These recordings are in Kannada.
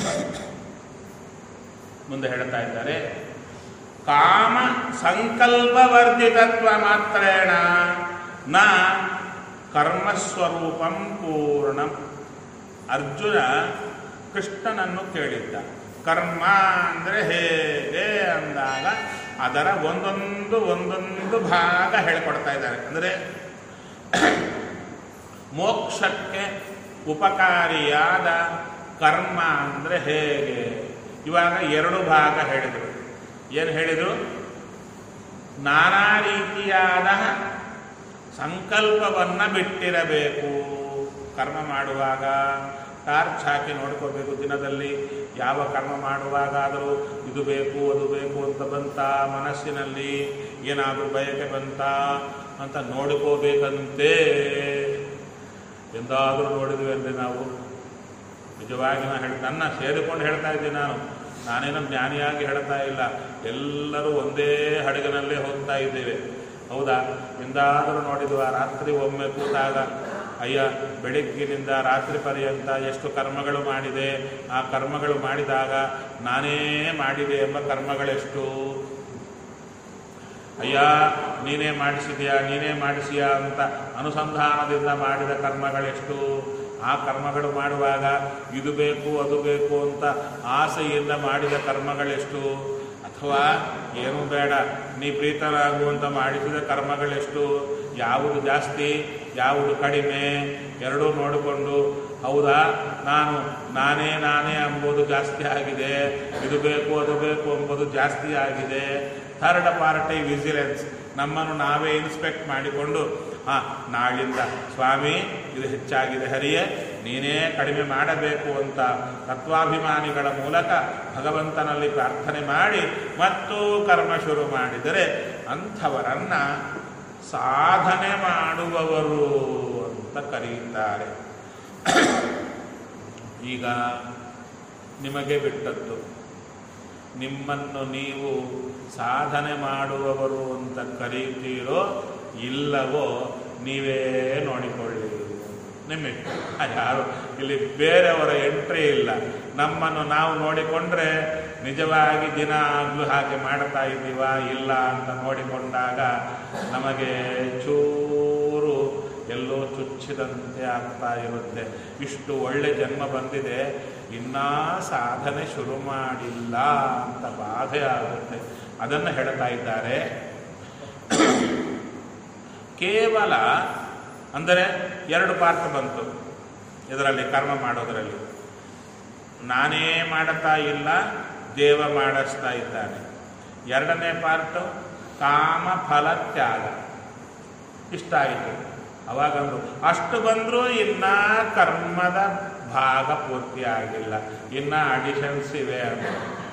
ಮುಂದೆ ಹೇಳ್ತಾ ಇದ್ದಾರೆ ಕಾಮ ಸಂಕಲ್ಪವರ್ಜಿತತ್ವ ಮಾತ್ರೇಣ ನ ಕರ್ಮಸ್ವರೂಪಂ ಪೂರ್ಣಂ ಅರ್ಜುನ ಕೃಷ್ಣನನ್ನು ಕೇಳಿದ್ದ ಕರ್ಮ ಅಂದರೆ ಹೇಗೆ ಅಂದಾಗ ಅದರ ಒಂದೊಂದು ಒಂದೊಂದು ಭಾಗ ಹೇಳಿಕೊಡ್ತಾ ಇದ್ದಾರೆ ಅಂದರೆ ಮೋಕ್ಷಕ್ಕೆ ಉಪಕಾರಿಯಾದ ಕರ್ಮ ಅಂದರೆ ಹೇಗೆ ಇವಾಗ ಎರಡು ಭಾಗ ಹೇಳಿದರು ಏನು ಹೇಳಿದರು ನಾನಾ ರೀತಿಯಾದ ಸಂಕಲ್ಪವನ್ನು ಬಿಟ್ಟಿರಬೇಕು ಕರ್ಮ ಮಾಡುವಾಗ ಟಾರ್ಚ್ ಹಾಕಿ ನೋಡ್ಕೋಬೇಕು ದಿನದಲ್ಲಿ ಯಾವ ಕರ್ಮ ಮಾಡುವಾಗಾದರೂ ಇದು ಬೇಕು ಅದು ಬೇಕು ಅಂತ ಬಂತ ಮನಸ್ಸಿನಲ್ಲಿ ಏನಾದರೂ ಬಯಕೆ ಬಂತ ಅಂತ ನೋಡ್ಕೋಬೇಕಂತೆ ಎಂದಾದರೂ ನೋಡಿದ್ವಿ ಅಂದರೆ ನಾವು ನಿಜವಾಗಿ ನಾನು ಹೇಳಿ ನನ್ನ ಸೇರಿಕೊಂಡು ಹೇಳ್ತಾ ಇದ್ದೀನಿ ನಾನು ನಾನೇನೋ ಜ್ಞಾನಿಯಾಗಿ ಹೇಳ್ತಾ ಇಲ್ಲ ಎಲ್ಲರೂ ಒಂದೇ ಹಡಗಿನಲ್ಲೇ ಹೋಗ್ತಾ ಇದ್ದೇವೆ ಹೌದಾ ಎಂದಾದರೂ ನೋಡಿದ್ವ ರಾತ್ರಿ ಒಮ್ಮೆ ಕೂತಾಗ ಅಯ್ಯ ಬೆಳಗ್ಗಿನಿಂದ ರಾತ್ರಿ ಪರ್ಯಂತ ಎಷ್ಟು ಕರ್ಮಗಳು ಮಾಡಿದೆ ಆ ಕರ್ಮಗಳು ಮಾಡಿದಾಗ ನಾನೇ ಮಾಡಿದೆ ಎಂಬ ಕರ್ಮಗಳೆಷ್ಟು ಅಯ್ಯ ನೀನೇ ಮಾಡಿಸಿದ್ಯಾ ನೀನೇ ಮಾಡಿಸಿಯಾ ಅಂತ ಅನುಸಂಧಾನದಿಂದ ಮಾಡಿದ ಕರ್ಮಗಳೆಷ್ಟು ಆ ಕರ್ಮಗಳು ಮಾಡುವಾಗ ಇದು ಬೇಕು ಅದು ಬೇಕು ಅಂತ ಆಸೆಯಿಂದ ಮಾಡಿದ ಕರ್ಮಗಳೆಷ್ಟು ಅಥವಾ ಏನೂ ಬೇಡ ನೀ ಪ್ರೀತರಾಗುವಂತ ಮಾಡಿಸಿದ ಕರ್ಮಗಳೆಷ್ಟು ಯಾವುದು ಜಾಸ್ತಿ ಯಾವುದು ಕಡಿಮೆ ಎರಡೂ ನೋಡಿಕೊಂಡು ಹೌದಾ ನಾನು ನಾನೇ ನಾನೇ ಎಂಬುದು ಜಾಸ್ತಿ ಆಗಿದೆ ಇದು ಬೇಕು ಅದು ಬೇಕು ಎಂಬುದು ಜಾಸ್ತಿ ಆಗಿದೆ ಥರ್ಡ್ ಪಾರ್ಟಿ ವಿಜಿಲೆನ್ಸ್ ನಮ್ಮನ್ನು ನಾವೇ ಇನ್ಸ್ಪೆಕ್ಟ್ ಮಾಡಿಕೊಂಡು ಹಾಂ ನಾಳಿಂದ ಸ್ವಾಮಿ ಇದು ಹೆಚ್ಚಾಗಿದೆ ಹರಿಯೇ ನೀನೇ ಕಡಿಮೆ ಮಾಡಬೇಕು ಅಂತ ತತ್ವಾಭಿಮಾನಿಗಳ ಮೂಲಕ ಭಗವಂತನಲ್ಲಿ ಪ್ರಾರ್ಥನೆ ಮಾಡಿ ಮತ್ತು ಕರ್ಮ ಶುರು ಮಾಡಿದರೆ ಅಂಥವರನ್ನ ಸಾಧನೆ ಮಾಡುವವರು ಅಂತ ಕರೆಯುತ್ತಾರೆ ಈಗ ನಿಮಗೆ ಬಿಟ್ಟದ್ದು ನಿಮ್ಮನ್ನು ನೀವು ಸಾಧನೆ ಮಾಡುವವರು ಅಂತ ಕರೀತೀರೋ ಇಲ್ಲವೋ ನೀವೇ ನೋಡಿಕೊಳ್ಳಿ ನಿಮಗೆ ಯಾರು ಇಲ್ಲಿ ಬೇರೆಯವರ ಎಂಟ್ರಿ ಇಲ್ಲ ನಮ್ಮನ್ನು ನಾವು ನೋಡಿಕೊಂಡ್ರೆ ನಿಜವಾಗಿ ದಿನ ಆಗ್ಲೂ ಹಾಗೆ ಮಾಡ್ತಾ ಇದ್ದೀವ ಇಲ್ಲ ಅಂತ ನೋಡಿಕೊಂಡಾಗ ನಮಗೆ ಚೂರು ಎಲ್ಲೋ ಚುಚ್ಚಿದಂತೆ ಆಗ್ತಾ ಇರುತ್ತೆ ಇಷ್ಟು ಒಳ್ಳೆ ಜನ್ಮ ಬಂದಿದೆ ಇನ್ನೂ ಸಾಧನೆ ಶುರು ಮಾಡಿಲ್ಲ ಅಂತ ಬಾಧೆ ಆಗುತ್ತೆ ಅದನ್ನು ಹೇಳ್ತಾ ಇದ್ದಾರೆ ಕೇವಲ ಅಂದರೆ ಎರಡು ಪಾರ್ಟ್ ಬಂತು ಇದರಲ್ಲಿ ಕರ್ಮ ಮಾಡೋದರಲ್ಲಿ ನಾನೇ ಮಾಡುತ್ತಾ ಇಲ್ಲ ದೇವ ಮಾಡಿಸ್ತಾ ಇದ್ದಾನೆ ಎರಡನೇ ಪಾರ್ಟು ಕಾಮ ಫಲ ತ್ಯಾಗ ಇಷ್ಟ ಆಯಿತು ಅವಾಗಂದ್ರು ಅಷ್ಟು ಬಂದರೂ ಇನ್ನ ಕರ್ಮದ ಭಾಗ ಪೂರ್ತಿ ಆಗಿಲ್ಲ ಇನ್ನ ಅಡಿಷನ್ಸ್ ಇವೆ ಅಂತ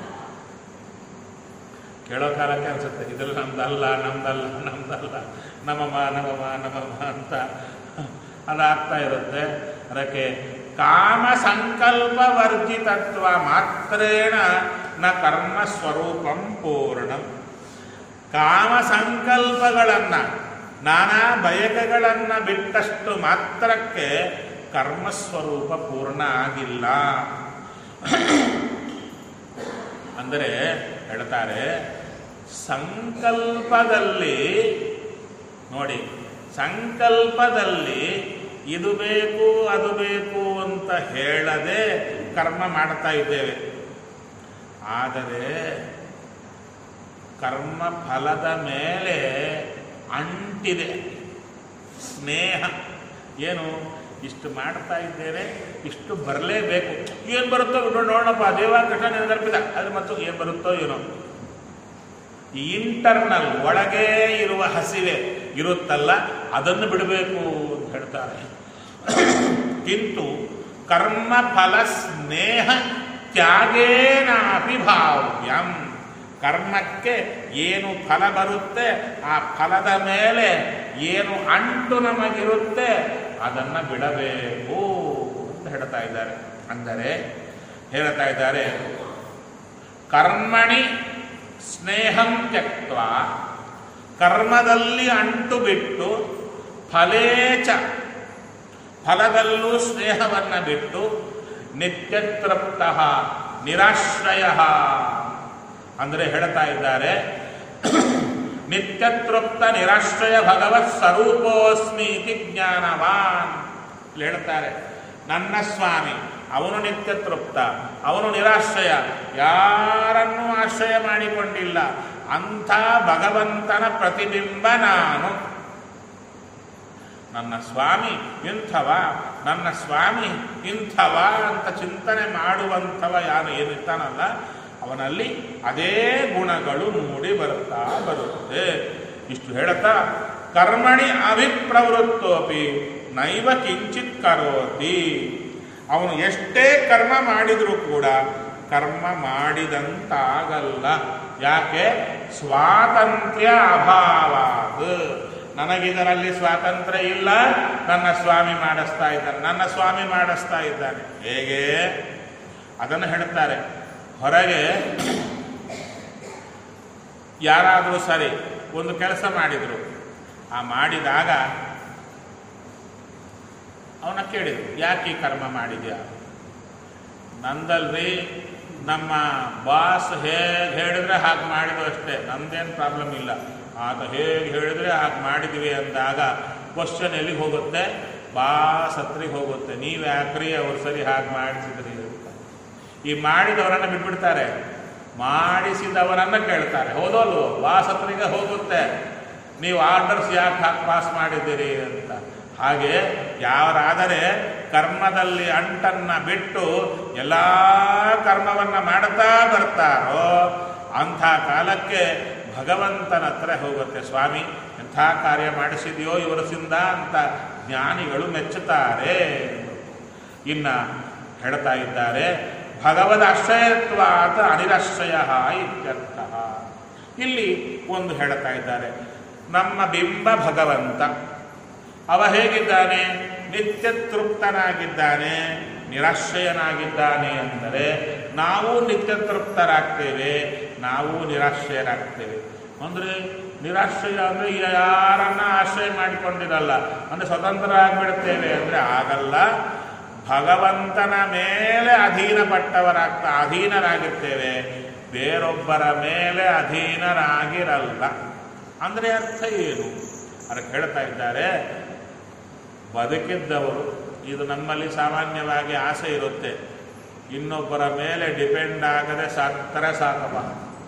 ಕೇಳೋ ಕಾಲಕ್ಕೆ ಅನ್ಸುತ್ತೆ ಇದ್ರಲ್ಲಿ ನಮ್ದಲ್ಲ ನಮ್ದಲ್ಲ ನಮ್ದಲ್ಲ ನಮ್ಮಮ್ಮ ನಮ್ಮಮ್ಮ ನಮ್ಮಮ್ಮ ಅಂತ ಅದಾಗ್ತಾ ಇರುತ್ತೆ ಅದಕ್ಕೆ ಕಾಮ ಸಂಕಲ್ಪ ವರ್ಜಿತತ್ವ ಮಾತ್ರೇಣ ನ ಕರ್ಮ ಸ್ವರೂಪಂ ಪೂರ್ಣಂ ಕಾಮ ಸಂಕಲ್ಪಗಳನ್ನ ನಾನಾ ಬಯಕೆಗಳನ್ನ ಬಿಟ್ಟಷ್ಟು ಮಾತ್ರಕ್ಕೆ ಕರ್ಮಸ್ವರೂಪ ಪೂರ್ಣ ಆಗಿಲ್ಲ ಅಂದರೆ ಹೇಳ್ತಾರೆ ಸಂಕಲ್ಪದಲ್ಲಿ ನೋಡಿ ಸಂಕಲ್ಪದಲ್ಲಿ ಇದು ಬೇಕು ಅದು ಬೇಕು ಅಂತ ಹೇಳದೆ ಕರ್ಮ ಮಾಡ್ತಾ ಇದ್ದೇವೆ ಆದರೆ ಕರ್ಮ ಫಲದ ಮೇಲೆ ಅಂಟಿದೆ ಸ್ನೇಹ ಏನು ಇಷ್ಟು ಮಾಡ್ತಾ ಇದ್ದೇನೆ ಇಷ್ಟು ಬರಲೇಬೇಕು ಏನು ಬರುತ್ತೋ ಬಿಡು ನೋಡೋಣಪ್ಪ ದೇವ ಕೃಷ್ಣ ನೆನಪಿದ ಅದು ಮತ್ತು ಏನು ಬರುತ್ತೋ ಏನೋ ಇಂಟರ್ನಲ್ ಒಳಗೆ ಇರುವ ಹಸಿವೆ ಇರುತ್ತಲ್ಲ ಅದನ್ನು ಬಿಡಬೇಕು ಅಂತ ಹೇಳ್ತಾರೆ ಕಿಂತು ಕರ್ಮ ಫಲ ಸ್ನೇಹ ತ್ಯಾಗೇನಾಪಿ ಭಾವ್ಯಂ ಕರ್ಮಕ್ಕೆ ಏನು ಫಲ ಬರುತ್ತೆ ಆ ಫಲದ ಮೇಲೆ ಏನು ಅಂಟು ನಮಗಿರುತ್ತೆ ಅದನ್ನು ಬಿಡಬೇಕು ಅಂತ ಹೇಳ್ತಾ ಇದ್ದಾರೆ ಅಂದರೆ ಹೇಳ್ತಾ ಇದ್ದಾರೆ ಕರ್ಮಣಿ ಸ್ನೇಹಂ ತ್ಯಕ್ತ ಕರ್ಮದಲ್ಲಿ ಅಂಟು ಬಿಟ್ಟು ಫಲೇಚ ಫಲದಲ್ಲೂ ಸ್ನೇಹವನ್ನು ಬಿಟ್ಟು ನಿತ್ಯತೃಪ್ತ ನಿರಾಶ್ರಯ ಅಂದರೆ ಹೇಳ್ತಾ ಇದ್ದಾರೆ ನಿತ್ಯತೃಪ್ತ ನಿರಾಶ್ರಯ ಭಗವತ್ ಸ್ವರೂಪೋಸ್ಮಿ ಇತಿ ಜ್ಞಾನವಾನ್ ಇಲ್ಲಿ ಹೇಳ್ತಾರೆ ನನ್ನ ಸ್ವಾಮಿ ಅವನು ನಿತ್ಯ ತೃಪ್ತ ಅವನು ನಿರಾಶ್ರಯ ಯಾರನ್ನೂ ಆಶ್ರಯ ಮಾಡಿಕೊಂಡಿಲ್ಲ ಅಂಥ ಭಗವಂತನ ಪ್ರತಿಬಿಂಬ ನಾನು ನನ್ನ ಸ್ವಾಮಿ ಇಂಥವ ನನ್ನ ಸ್ವಾಮಿ ಇಂಥವ ಅಂತ ಚಿಂತನೆ ಮಾಡುವಂಥವ ಯಾರು ಏನಿರ್ತಾನಲ್ಲ ಅವನಲ್ಲಿ ಅದೇ ಗುಣಗಳು ಮೂಡಿ ಬರುತ್ತಾ ಬರುತ್ತೆ ಇಷ್ಟು ಹೇಳುತ್ತಾ ಕರ್ಮಣಿ ಅಭಿಪ್ರವೃತ್ತೋಪಿ ನೈವ ಕಿಂಚಿತ್ ಕರೋತಿ ಅವನು ಎಷ್ಟೇ ಕರ್ಮ ಮಾಡಿದರೂ ಕೂಡ ಕರ್ಮ ಮಾಡಿದಂತಾಗಲ್ಲ ಯಾಕೆ ಸ್ವಾತಂತ್ರ್ಯ ಅಭಾವ ನನಗಿದರಲ್ಲಿ ಸ್ವಾತಂತ್ರ್ಯ ಇಲ್ಲ ನನ್ನ ಸ್ವಾಮಿ ಮಾಡಿಸ್ತಾ ಇದ್ದಾನೆ ನನ್ನ ಸ್ವಾಮಿ ಮಾಡಿಸ್ತಾ ಇದ್ದಾನೆ ಹೇಗೆ ಅದನ್ನು ಹೇಳ್ತಾರೆ ಹೊರಗೆ ಯಾರಾದರೂ ಸರಿ ಒಂದು ಕೆಲಸ ಮಾಡಿದರು ಆ ಮಾಡಿದಾಗ ಅವನ ಕೇಳಿದ್ರು ಯಾಕೆ ಈ ಕರ್ಮ ಮಾಡಿದ್ಯಾ ನಂದಲ್ರಿ ನಮ್ಮ ಬಾಸ್ ಹೇಗೆ ಹೇಳಿದ್ರೆ ಹಾಗೆ ಮಾಡಿದ್ರು ಅಷ್ಟೇ ನಮ್ದೇನು ಪ್ರಾಬ್ಲಮ್ ಇಲ್ಲ ಆತ ಹೇಗೆ ಹೇಳಿದ್ರೆ ಹಾಗೆ ಮಾಡಿದ್ವಿ ಅಂದಾಗ ಕ್ವಶನ್ ಎಲ್ಲಿಗೆ ಹೋಗುತ್ತೆ ಬಾಸ್ ಹತ್ರಿಗೆ ಹೋಗುತ್ತೆ ನೀವು ಯಾಕ್ರಿ ಅವ್ರು ಸರಿ ಹಾಗೆ ಮಾಡಿಸಿದ್ರಿ ಅಂತ ಈ ಮಾಡಿದವರನ್ನ ಬಿಟ್ಬಿಡ್ತಾರೆ ಮಾಡಿಸಿದವರನ್ನ ಕೇಳ್ತಾರೆ ಹೌದಲ್ವೋ ಬಾಸ್ ಹತ್ರಿಗೆ ಹೋಗುತ್ತೆ ನೀವು ಆರ್ಡರ್ಸ್ ಯಾಕೆ ಹಾಕಿ ಪಾಸ್ ಮಾಡಿದ್ದೀರಿ ಅಂತ ಹಾಗೆ ಯಾರಾದರೆ ಕರ್ಮದಲ್ಲಿ ಅಂಟನ್ನ ಬಿಟ್ಟು ಎಲ್ಲ ಕರ್ಮವನ್ನ ಮಾಡುತ್ತಾ ಬರ್ತಾರೋ ಅಂಥ ಕಾಲಕ್ಕೆ ಭಗವಂತನ ಹತ್ರ ಹೋಗುತ್ತೆ ಸ್ವಾಮಿ ಎಂಥ ಕಾರ್ಯ ಮಾಡಿಸಿದೆಯೋ ಇವರಸಿಂದ ಅಂತ ಜ್ಞಾನಿಗಳು ಮೆಚ್ಚುತ್ತಾರೆ ಇನ್ನ ಹೇಳ್ತಾ ಇದ್ದಾರೆ ಭಗವದ್ ಆಶ್ರಯತ್ವಾತ ಅನಿರಾಶ್ರಯ ಇತ್ಯರ್ಥ ಇಲ್ಲಿ ಒಂದು ಹೇಳ್ತಾ ಇದ್ದಾರೆ ನಮ್ಮ ಬಿಂಬ ಭಗವಂತ ಅವ ಹೇಗಿದ್ದಾನೆ ನಿತ್ಯ ತೃಪ್ತನಾಗಿದ್ದಾನೆ ನಿರಾಶ್ರಯನಾಗಿದ್ದಾನೆ ಅಂದರೆ ನಾವು ನಿತ್ಯ ತೃಪ್ತರಾಗ್ತೇವೆ ನಾವು ನಿರಾಶ್ರಯರಾಗ್ತೇವೆ ಅಂದರೆ ನಿರಾಶ್ರಯ ಅಂದರೆ ಯಾರನ್ನ ಆಶ್ರಯ ಮಾಡಿಕೊಂಡಿರಲ್ಲ ಅಂದರೆ ಸ್ವತಂತ್ರ ಆಗಿಬಿಡ್ತೇವೆ ಅಂದರೆ ಆಗಲ್ಲ ಭಗವಂತನ ಮೇಲೆ ಅಧೀನಪಟ್ಟವರಾಗ್ತಾ ಅಧೀನರಾಗಿರ್ತೇವೆ ಬೇರೊಬ್ಬರ ಮೇಲೆ ಅಧೀನರಾಗಿರಲ್ಲ ಅಂದರೆ ಅರ್ಥ ಏನು ಅದಕ್ಕೆ ಹೇಳ್ತಾ ಇದ್ದಾರೆ ಬದುಕಿದ್ದವರು ಇದು ನಮ್ಮಲ್ಲಿ ಸಾಮಾನ್ಯವಾಗಿ ಆಸೆ ಇರುತ್ತೆ ಇನ್ನೊಬ್ಬರ ಮೇಲೆ ಡಿಪೆಂಡ್ ಆಗದೆ ಸಾಕ್ತಾರೆ ಸಾಕಪ್ಪ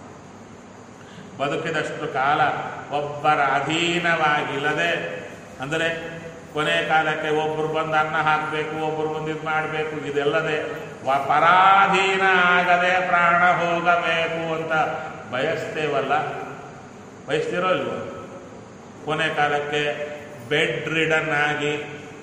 ಬದುಕಿದಷ್ಟು ಕಾಲ ಒಬ್ಬರ ಅಧೀನವಾಗಿಲ್ಲದೆ ಅಂದರೆ ಕೊನೆ ಕಾಲಕ್ಕೆ ಒಬ್ಬರು ಬಂದು ಅನ್ನ ಹಾಕಬೇಕು ಒಬ್ಬರು ಬಂದು ಇದು ಮಾಡಬೇಕು ಇದೆಲ್ಲದೆ ವ ಪರಾಧೀನ ಆಗದೆ ಪ್ರಾಣ ಹೋಗಬೇಕು ಅಂತ ಬಯಸ್ತೇವಲ್ಲ ಬಯಸ್ತಿರೋ ಇಲ್ವೋ ಕೊನೆ ಕಾಲಕ್ಕೆ ಬೆಡ್ ರಿಡನ್ ಆಗಿ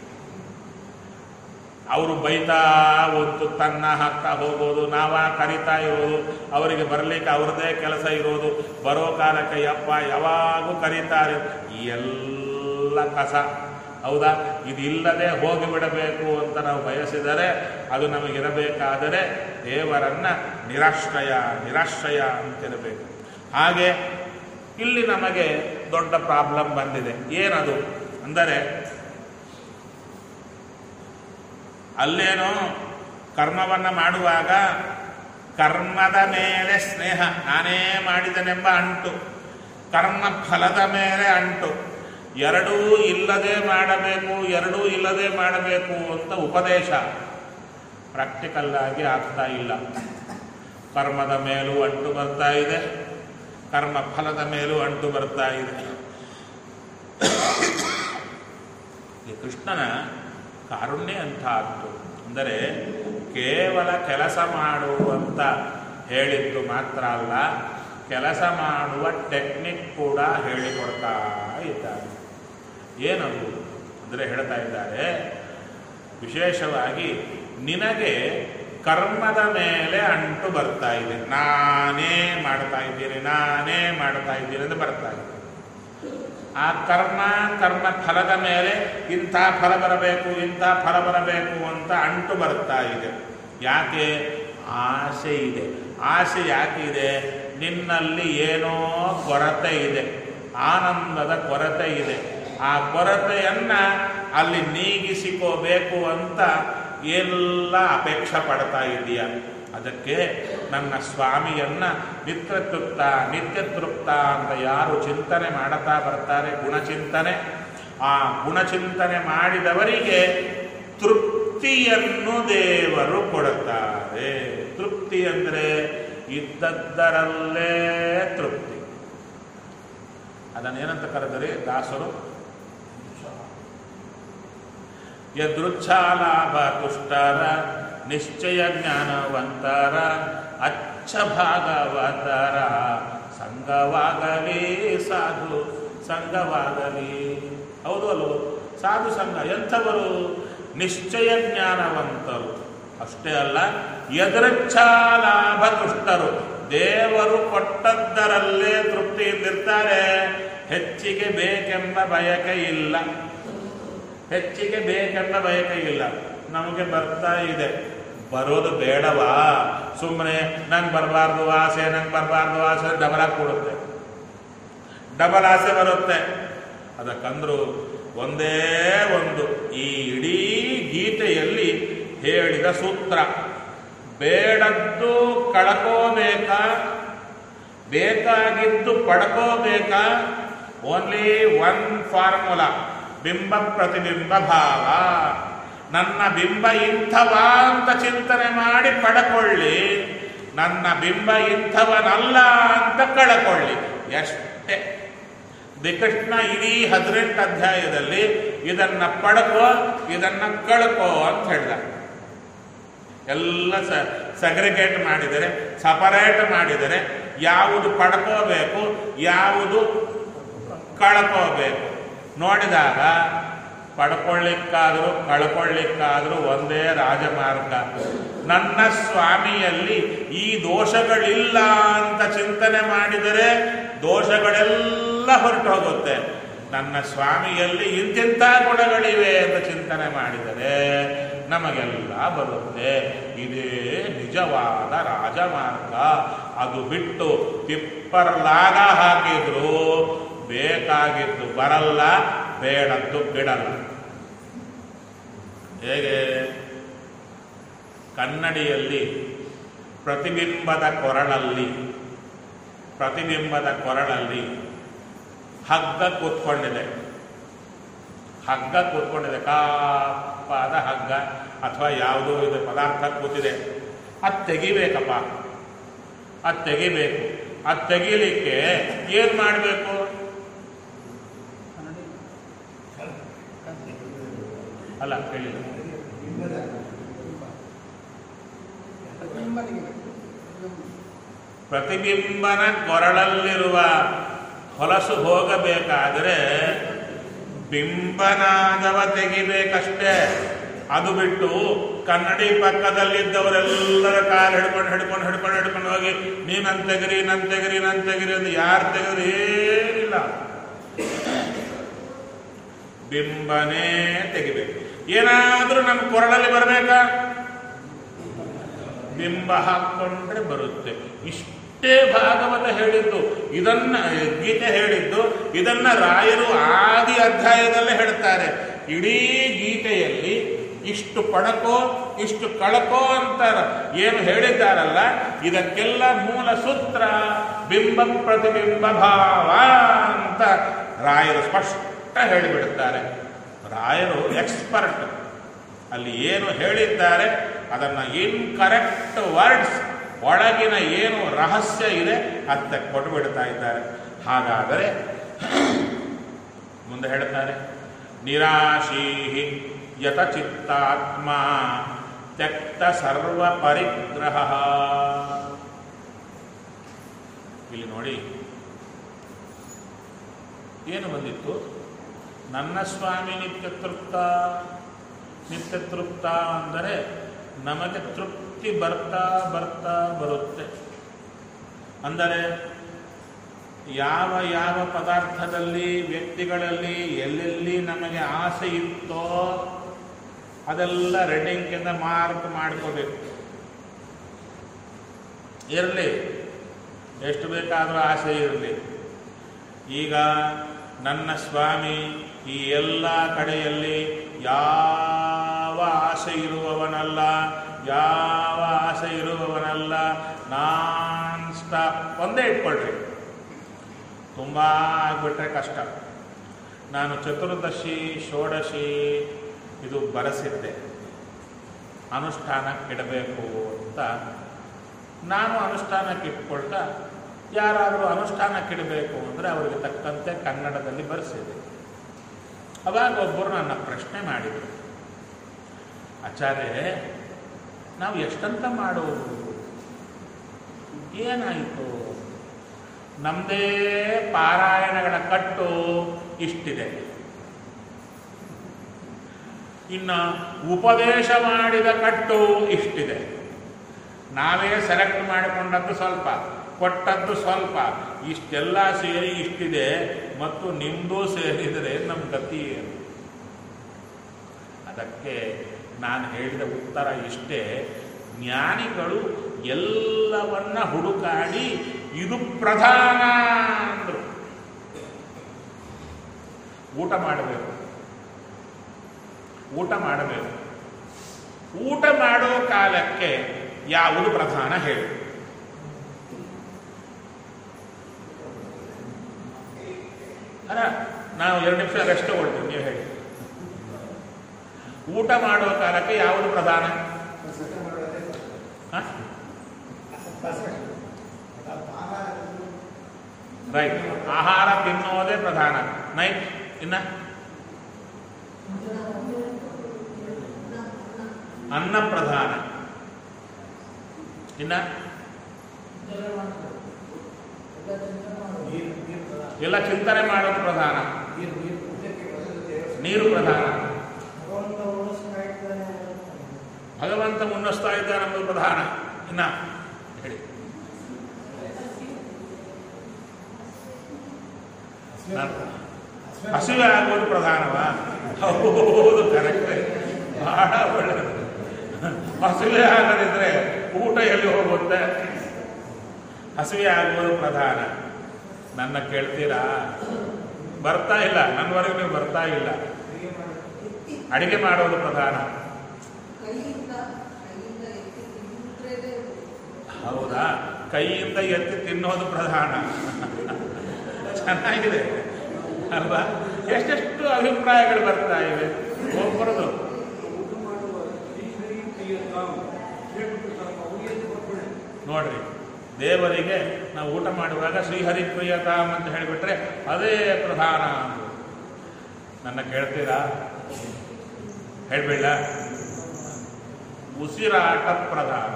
ಅವರು ಬೈತಾ ಒಂದು ತನ್ನ ಹಾಕ್ತಾ ಹೋಗೋದು ನಾವ ಕರಿತಾ ಇರೋದು ಅವರಿಗೆ ಬರಲಿಕ್ಕೆ ಅವ್ರದ್ದೇ ಕೆಲಸ ಇರೋದು ಬರೋ ಕಾಲಕ್ಕೆ ಯಪ್ಪ ಯಾವಾಗೂ ಕರೀತಾರೆ ಈ ಎಲ್ಲ ಕಸ ಹೌದಾ ಇದಿಲ್ಲದೆ ಹೋಗಿಬಿಡಬೇಕು ಅಂತ ನಾವು ಬಯಸಿದರೆ ಅದು ನಮಗಿರಬೇಕಾದರೆ ದೇವರನ್ನ ನಿರಾಶ್ರಯ ನಿರಾಶ್ರಯ ಅಂತಿರಬೇಕು ಹಾಗೆ ಇಲ್ಲಿ ನಮಗೆ ದೊಡ್ಡ ಪ್ರಾಬ್ಲಮ್ ಬಂದಿದೆ ಏನದು ಅಂದರೆ ಅಲ್ಲೇನೋ ಕರ್ಮವನ್ನು ಮಾಡುವಾಗ ಕರ್ಮದ ಮೇಲೆ ಸ್ನೇಹ ನಾನೇ ಮಾಡಿದನೆಂಬ ಅಂಟು ಕರ್ಮ ಫಲದ ಮೇಲೆ ಅಂಟು ಎರಡೂ ಇಲ್ಲದೆ ಮಾಡಬೇಕು ಎರಡೂ ಇಲ್ಲದೆ ಮಾಡಬೇಕು ಅಂತ ಉಪದೇಶ ಪ್ರಾಕ್ಟಿಕಲ್ ಆಗಿ ಆಗ್ತಾ ಇಲ್ಲ ಕರ್ಮದ ಮೇಲೂ ಅಂಟು ಬರ್ತಾ ಇದೆ ಕರ್ಮ ಫಲದ ಮೇಲೂ ಅಂಟು ಬರ್ತಾ ಇದೆ ಈ ಕೃಷ್ಣನ ಕಾರುಣ್ಯ ಅಂತಹದ್ದು ಅಂದರೆ ಕೇವಲ ಕೆಲಸ ಮಾಡುವಂತ ಹೇಳಿದ್ದು ಮಾತ್ರ ಅಲ್ಲ ಕೆಲಸ ಮಾಡುವ ಟೆಕ್ನಿಕ್ ಕೂಡ ಹೇಳಿಕೊಡ್ತಾ ಇದ್ದಾರೆ ಏನದು ಅಂದರೆ ಹೇಳ್ತಾ ಇದ್ದಾರೆ ವಿಶೇಷವಾಗಿ ನಿನಗೆ ಕರ್ಮದ ಮೇಲೆ ಅಂಟು ಬರ್ತಾ ಇದೆ ನಾನೇ ಮಾಡ್ತಾ ಇದ್ದೀನಿ ನಾನೇ ಮಾಡ್ತಾ ಇದ್ದೀನಿ ಅಂತ ಬರ್ತಾ ಇದೆ ಆ ಕರ್ಮ ಕರ್ಮ ಫಲದ ಮೇಲೆ ಇಂಥ ಫಲ ಬರಬೇಕು ಇಂಥ ಫಲ ಬರಬೇಕು ಅಂತ ಅಂಟು ಬರ್ತಾ ಇದೆ ಯಾಕೆ ಆಸೆ ಇದೆ ಆಸೆ ಯಾಕಿದೆ ನಿನ್ನಲ್ಲಿ ಏನೋ ಕೊರತೆ ಇದೆ ಆನಂದದ ಕೊರತೆ ಇದೆ ಆ ಕೊರತೆಯನ್ನ ಅಲ್ಲಿ ನೀಗಿಸಿಕೋಬೇಕು ಅಂತ ಎಲ್ಲ ಅಪೇಕ್ಷೆ ಪಡ್ತಾ ಇದೆಯಾ ಅದಕ್ಕೆ ನನ್ನ ಸ್ವಾಮಿಯನ್ನ ನಿತ್ಯ ತೃಪ್ತ ನಿತ್ಯ ತೃಪ್ತ ಅಂತ ಯಾರು ಚಿಂತನೆ ಮಾಡುತ್ತಾ ಬರ್ತಾರೆ ಗುಣಚಿಂತನೆ ಆ ಗುಣಚಿಂತನೆ ಮಾಡಿದವರಿಗೆ ತೃಪ್ತಿಯನ್ನು ದೇವರು ಕೊಡುತ್ತಾರೆ ತೃಪ್ತಿ ಅಂದರೆ ಇದ್ದದ್ದರಲ್ಲೇ ತೃಪ್ತಿ ಅದನ್ನೇನಂತ ಕರೆದರೆ ದಾಸರು ಯದೃಚ್ಛಾಲಾಭ ತುಷ್ಟರ ನಿಶ್ಚಯ ಜ್ಞಾನವಂತರ ಅಚ್ಚ ಭಾಗವತರ ಸಂಘವಾಗಲಿ ಸಾಧು ಸಂಘವಾಗಲಿ ಹೌದು ಅಲ್ವೋ ಸಾಧು ಸಂಘ ಎಂಥವರು ನಿಶ್ಚಯ ಜ್ಞಾನವಂತರು ಅಷ್ಟೇ ಅಲ್ಲ ಯದೃಚ್ಛಾಲಾಭ ತುಷ್ಟರು ದೇವರು ಕೊಟ್ಟದ್ದರಲ್ಲೇ ತೃಪ್ತಿಯಿಂದಿರ್ತಾರೆ ಹೆಚ್ಚಿಗೆ ಬೇಕೆಂಬ ಬಯಕೆ ಇಲ್ಲ ಹೆಚ್ಚಿಗೆ ಬೇಕೆಂಬ ಬಯಕೆ ಇಲ್ಲ ನಮಗೆ ಬರ್ತಾ ಇದೆ ಬರೋದು ಬೇಡವಾ ಸುಮ್ಮನೆ ನಂಗೆ ಬರಬಾರ್ದು ಆಸೆ ನಂಗೆ ಬರಬಾರ್ದು ಆಸೆ ಡಬಲ್ ಆಗಿ ಕೊಡುತ್ತೆ ಡಬಲ್ ಆಸೆ ಬರುತ್ತೆ ಅದಕ್ಕಂದ್ರು ಒಂದೇ ಒಂದು ಈ ಇಡೀ ಗೀತೆಯಲ್ಲಿ ಹೇಳಿದ ಸೂತ್ರ ಬೇಡದ್ದು ಕಳ್ಕೋಬೇಕಾ ಬೇಕಾಗಿದ್ದು ಪಡ್ಕೋಬೇಕಾ ಓನ್ಲಿ ಒನ್ ಫಾರ್ಮುಲಾ ಬಿಂಬ ಪ್ರತಿಬಿಂಬ ಭಾವ ನನ್ನ ಬಿಂಬ ಇಂಥವ ಅಂತ ಚಿಂತನೆ ಮಾಡಿ ಪಡ್ಕೊಳ್ಳಿ ನನ್ನ ಬಿಂಬ ಇಂಥವನಲ್ಲ ಅಂತ ಕಳ್ಕೊಳ್ಳಿ ಎಷ್ಟೇ ಶ್ರೀಕೃಷ್ಣ ಇಡೀ ಹದಿನೆಂಟು ಅಧ್ಯಾಯದಲ್ಲಿ ಇದನ್ನ ಪಡ್ಕೋ ಇದನ್ನ ಕಳ್ಕೋ ಅಂತ ಹೇಳಿದ ಎಲ್ಲ ಸ ಸಗ್ರಿಗೇಟ್ ಮಾಡಿದರೆ ಸಪರೇಟ್ ಮಾಡಿದರೆ ಯಾವುದು ಪಡ್ಕೋಬೇಕು ಯಾವುದು ಕಳ್ಕೋಬೇಕು ನೋಡಿದಾಗ ಪಡ್ಕೊಳ್ಳಿಕ್ಕಾದರೂ ಕಳ್ಕೊಳ್ಳಿಕ್ಕಾದರೂ ಒಂದೇ ರಾಜಮಾರ್ಗ ನನ್ನ ಸ್ವಾಮಿಯಲ್ಲಿ ಈ ದೋಷಗಳಿಲ್ಲ ಅಂತ ಚಿಂತನೆ ಮಾಡಿದರೆ ದೋಷಗಳೆಲ್ಲ ಹೊರಟು ಹೋಗುತ್ತೆ ನನ್ನ ಸ್ವಾಮಿಯಲ್ಲಿ ಇಂತಿಂಥ ಗುಣಗಳಿವೆ ಅಂತ ಚಿಂತನೆ ಮಾಡಿದರೆ ನಮಗೆಲ್ಲ ಬರುತ್ತೆ ಇದೇ ನಿಜವಾದ ರಾಜಮಾರ್ಗ ಅದು ಬಿಟ್ಟು ತಿಪ್ಪರ್ಲಾಗ ಹಾಕಿದ್ರು ಬೇಕಾಗಿದ್ದು ಬರಲ್ಲ ಬೇಡದ್ದು ಬಿಡಲ್ಲ ಹೇಗೆ ಕನ್ನಡಿಯಲ್ಲಿ ಪ್ರತಿಬಿಂಬದ ಕೊರಳಲ್ಲಿ ಪ್ರತಿಬಿಂಬದ ಕೊರಳಲ್ಲಿ ಹಗ್ಗ ಕೂತ್ಕೊಂಡಿದೆ ಹಗ್ಗ ಕೂತ್ಕೊಂಡಿದೆ ಕಾಪಾದ ಹಗ್ಗ ಅಥವಾ ಯಾವುದೋ ಇದು ಪದಾರ್ಥ ಕೂತಿದೆ ಅದು ತೆಗಿಬೇಕಪ್ಪ ಅದು ತೆಗಿಬೇಕು ಅದು ತೆಗಿಲಿಕ್ಕೆ ಏನು ಮಾಡಬೇಕು ಅಲ್ಲ ಹೇಳಿಲ್ಲ ಪ್ರತಿಬಿಂಬನ ಕೊರಳಲ್ಲಿರುವ ಹೊಲಸು ಹೋಗಬೇಕಾದರೆ ಬಿಂಬನಾದವ ತೆಗಿಬೇಕಷ್ಟೇ ಅದು ಬಿಟ್ಟು ಕನ್ನಡಿ ಪಕ್ಕದಲ್ಲಿದ್ದವರೆಲ್ಲರ ಕಾಲು ಹಿಡ್ಕೊಂಡು ಹಿಡ್ಕೊಂಡು ಹಿಡ್ಕೊಂಡು ಹಿಡ್ಕೊಂಡು ಹೋಗಿ ನೀ ನನ್ ತೆಗಿರಿ ನನ್ ತೆಗಿರಿ ನನ್ ತೆಗಿರಿ ಅಂತ ಯಾರು ತೆಗೆದ್ರು ಏನಿಲ್ಲ ಬಿಂಬನೇ ತೆಗಿಬೇಕು ಏನಾದ್ರೂ ನಮ್ಮ ಕೊರಳಲ್ಲಿ ಬರಬೇಕಾ ಬಿಂಬ ಹಾಕೊಂಡ್ರೆ ಬರುತ್ತೆ ಇಷ್ಟೇ ಭಾಗವತ ಹೇಳಿದ್ದು ಇದನ್ನ ಗೀತೆ ಹೇಳಿದ್ದು ಇದನ್ನ ರಾಯರು ಆದಿ ಅಧ್ಯಾಯದಲ್ಲೇ ಹೇಳ್ತಾರೆ ಇಡೀ ಗೀತೆಯಲ್ಲಿ ಇಷ್ಟು ಪಡಕೋ ಇಷ್ಟು ಕಳಕೋ ಅಂತ ಏನು ಹೇಳಿದ್ದಾರಲ್ಲ ಇದಕ್ಕೆಲ್ಲ ಮೂಲ ಸೂತ್ರ ಬಿಂಬ ಪ್ರತಿಬಿಂಬ ಭಾವ ಅಂತ ರಾಯರು ಸ್ಪಷ್ಟ ಹೇಳಿಬಿಡುತ್ತಾರೆ ರಾಯರು ಎಕ್ಸ್ಪರ್ಟ್ ಅಲ್ಲಿ ಏನು ಹೇಳಿದ್ದಾರೆ ಅದನ್ನು ಇನ್ಕರೆಕ್ಟ್ ವರ್ಡ್ಸ್ ಒಳಗಿನ ಏನು ರಹಸ್ಯ ಇದೆ ಅತ್ತ ಕೊಟ್ಟುಬಿಡ್ತಾ ಇದ್ದಾರೆ ಹಾಗಾದರೆ ಮುಂದೆ ಹೇಳ್ತಾರೆ ನಿರಾಶೀ ಯತಚಿತ್ತಾತ್ಮ ತ್ಯಕ್ತ ಸರ್ವ ಪರಿಗ್ರಹ ಇಲ್ಲಿ ನೋಡಿ ಏನು ಬಂದಿತ್ತು ನನ್ನ ಸ್ವಾಮಿ ನಿತ್ಯ ತೃಪ್ತ ನಿತ್ಯ ತೃಪ್ತ ಅಂದರೆ ನಮಗೆ ತೃಪ್ತಿ ಬರ್ತಾ ಬರ್ತಾ ಬರುತ್ತೆ ಅಂದರೆ ಯಾವ ಯಾವ ಪದಾರ್ಥದಲ್ಲಿ ವ್ಯಕ್ತಿಗಳಲ್ಲಿ ಎಲ್ಲೆಲ್ಲಿ ನಮಗೆ ಆಸೆ ಇತ್ತೋ ಅದೆಲ್ಲ ರೆಡ್ಡಿಂಕಿಂದ ಮಾರ್ಕ್ ಮಾಡ್ಕೋಬೇಕು ಇರಲಿ ಎಷ್ಟು ಬೇಕಾದರೂ ಆಸೆ ಇರಲಿ ಈಗ ನನ್ನ ಸ್ವಾಮಿ ಈ ಎಲ್ಲ ಕಡೆಯಲ್ಲಿ ಯಾವ ಯಾವ ಆಸೆ ಇರುವವನಲ್ಲ ಯಾವ ಆಸೆ ಇರುವವನಲ್ಲ ನಾನ್ ಸ್ಟಾಪ್ ಒಂದೇ ಇಟ್ಕೊಳ್ರಿ ತುಂಬ ಆಗ್ಬಿಟ್ರೆ ಕಷ್ಟ ನಾನು ಚತುರ್ದಶಿ ಷೋಡಶಿ ಇದು ಬರೆಸಿದ್ದೆ ಅನುಷ್ಠಾನಕ್ಕಿಡಬೇಕು ಅಂತ ನಾನು ಅನುಷ್ಠಾನಕ್ಕೆ ಇಟ್ಕೊಳ್ತಾ ಯಾರಾದರೂ ಅನುಷ್ಠಾನಕ್ಕಿಡಬೇಕು ಅಂದರೆ ಅವರಿಗೆ ತಕ್ಕಂತೆ ಕನ್ನಡದಲ್ಲಿ ಬರೆಸಿದೆ ಅವಾಗ ಒಬ್ಬರು ನನ್ನ ಪ್ರಶ್ನೆ ಮಾಡಿದರು ಆಚಾರ್ಯ ನಾವು ಎಷ್ಟಂತ ಮಾಡೋದು ಏನಾಯಿತು ನಮ್ಮದೇ ಪಾರಾಯಣಗಳ ಕಟ್ಟು ಇಷ್ಟಿದೆ ಇನ್ನು ಉಪದೇಶ ಮಾಡಿದ ಕಟ್ಟು ಇಷ್ಟಿದೆ ನಾವೇ ಸೆಲೆಕ್ಟ್ ಮಾಡಿಕೊಂಡದ್ದು ಸ್ವಲ್ಪ ಕೊಟ್ಟದ್ದು ಸ್ವಲ್ಪ ಇಷ್ಟೆಲ್ಲ ಸೇರಿ ಇಷ್ಟಿದೆ ಮತ್ತು ನಿಮ್ಮದು ಸೇರಿದರೆ ನಮ್ಮ ಗತಿ ಏನು ಅದಕ್ಕೆ ನಾನು ಹೇಳಿದ ಉತ್ತರ ಇಷ್ಟೇ ಜ್ಞಾನಿಗಳು ಎಲ್ಲವನ್ನ ಹುಡುಕಾಡಿ ಇದು ಪ್ರಧಾನ ಅಂದರು ಊಟ ಮಾಡಬೇಕು ಊಟ ಮಾಡಬೇಕು ಊಟ ಮಾಡೋ ಕಾಲಕ್ಕೆ ಯಾವುದು ಪ್ರಧಾನ ಹೇಳಿ ಅಲ್ಲ ನಾವು ಎರಡು ನಿಮಿಷ ರೆಸ್ಟ್ ತಗೊಳ್ತೀವಿ ನೀವು ಹೇಳಿ ಊಟ ಮಾಡೋ ಕಾಲಕ್ಕೆ ಯಾವುದು ಪ್ರಧಾನ ರೈಟ್ ಆಹಾರ ತಿನ್ನೋದೇ ಪ್ರಧಾನ ನೈಟ್ ಇನ್ನ ಅನ್ನ ಪ್ರಧಾನ ಇನ್ನ ಎಲ್ಲ ಚಿಂತನೆ ಮಾಡೋದು ಪ್ರಧಾನ ನೀರು ಪ್ರಧಾನ ಭಗವಂತ ಮುನ್ನಿಸ್ತಾ ಇದ್ದಾನೆ ಅನ್ನೋದು ಪ್ರಧಾನ ಇನ್ನ ಹೇಳಿ ನಾನು ಹಸಿವೆ ಆಗೋದು ಪ್ರಧಾನವಾ ಹೌದು ಕರೆಕ್ಟ್ ಬಹಳ ಒಳ್ಳೆಯದು ಹಸಿವೆ ಆಗದಿದ್ರೆ ಊಟ ಎಲ್ಲಿ ಹೋಗುತ್ತೆ ಹಸಿವೆ ಆಗುವುದು ಪ್ರಧಾನ ನನ್ನ ಕೇಳ್ತೀರಾ ಬರ್ತಾ ಇಲ್ಲ ನನ್ನವರೆಗೆ ನೀವು ಬರ್ತಾ ಇಲ್ಲ ಅಡಿಗೆ ಮಾಡೋದು ಪ್ರಧಾನ ಕೈಯಿಂದ ಕೈಯಿಂದ ಎತ್ತಿ ತಿಂದ್ರೇನೆ ಹೌದಾ ಕೈಯಿಂದ ಎತ್ತಿ ತಿನ್ನೋದು ಪ್ರಧಾನ ಚೆನ್ನಾಗಿದೆ ಅಲ್ವಾ ಎಷ್ಟೆಷ್ಟು ಅಭಿಪ್ರಾಯಗಳು ಬರ್ತಾ ಇವೆ ಒಬ್ಬರದು ನೋಡ್ರಿ ದೇವರಿಗೆ ನಾವು ಊಟ ಮಾಡುವಾಗ ಶ್ರೀಹರಿ ಪ್ರಿಯತಾಮ್ ಅಂತ ಹೇಳಿಬಿಟ್ರೆ ಅದೇ ಪ್ರಧಾನ ಅಂದ್ರು. ನನ್ನ ಕೇಳ್ತೀರಾ ಹೇಳ್ಬೇಡ ಉಸಿರಾಟ ಪ್ರಧಾನ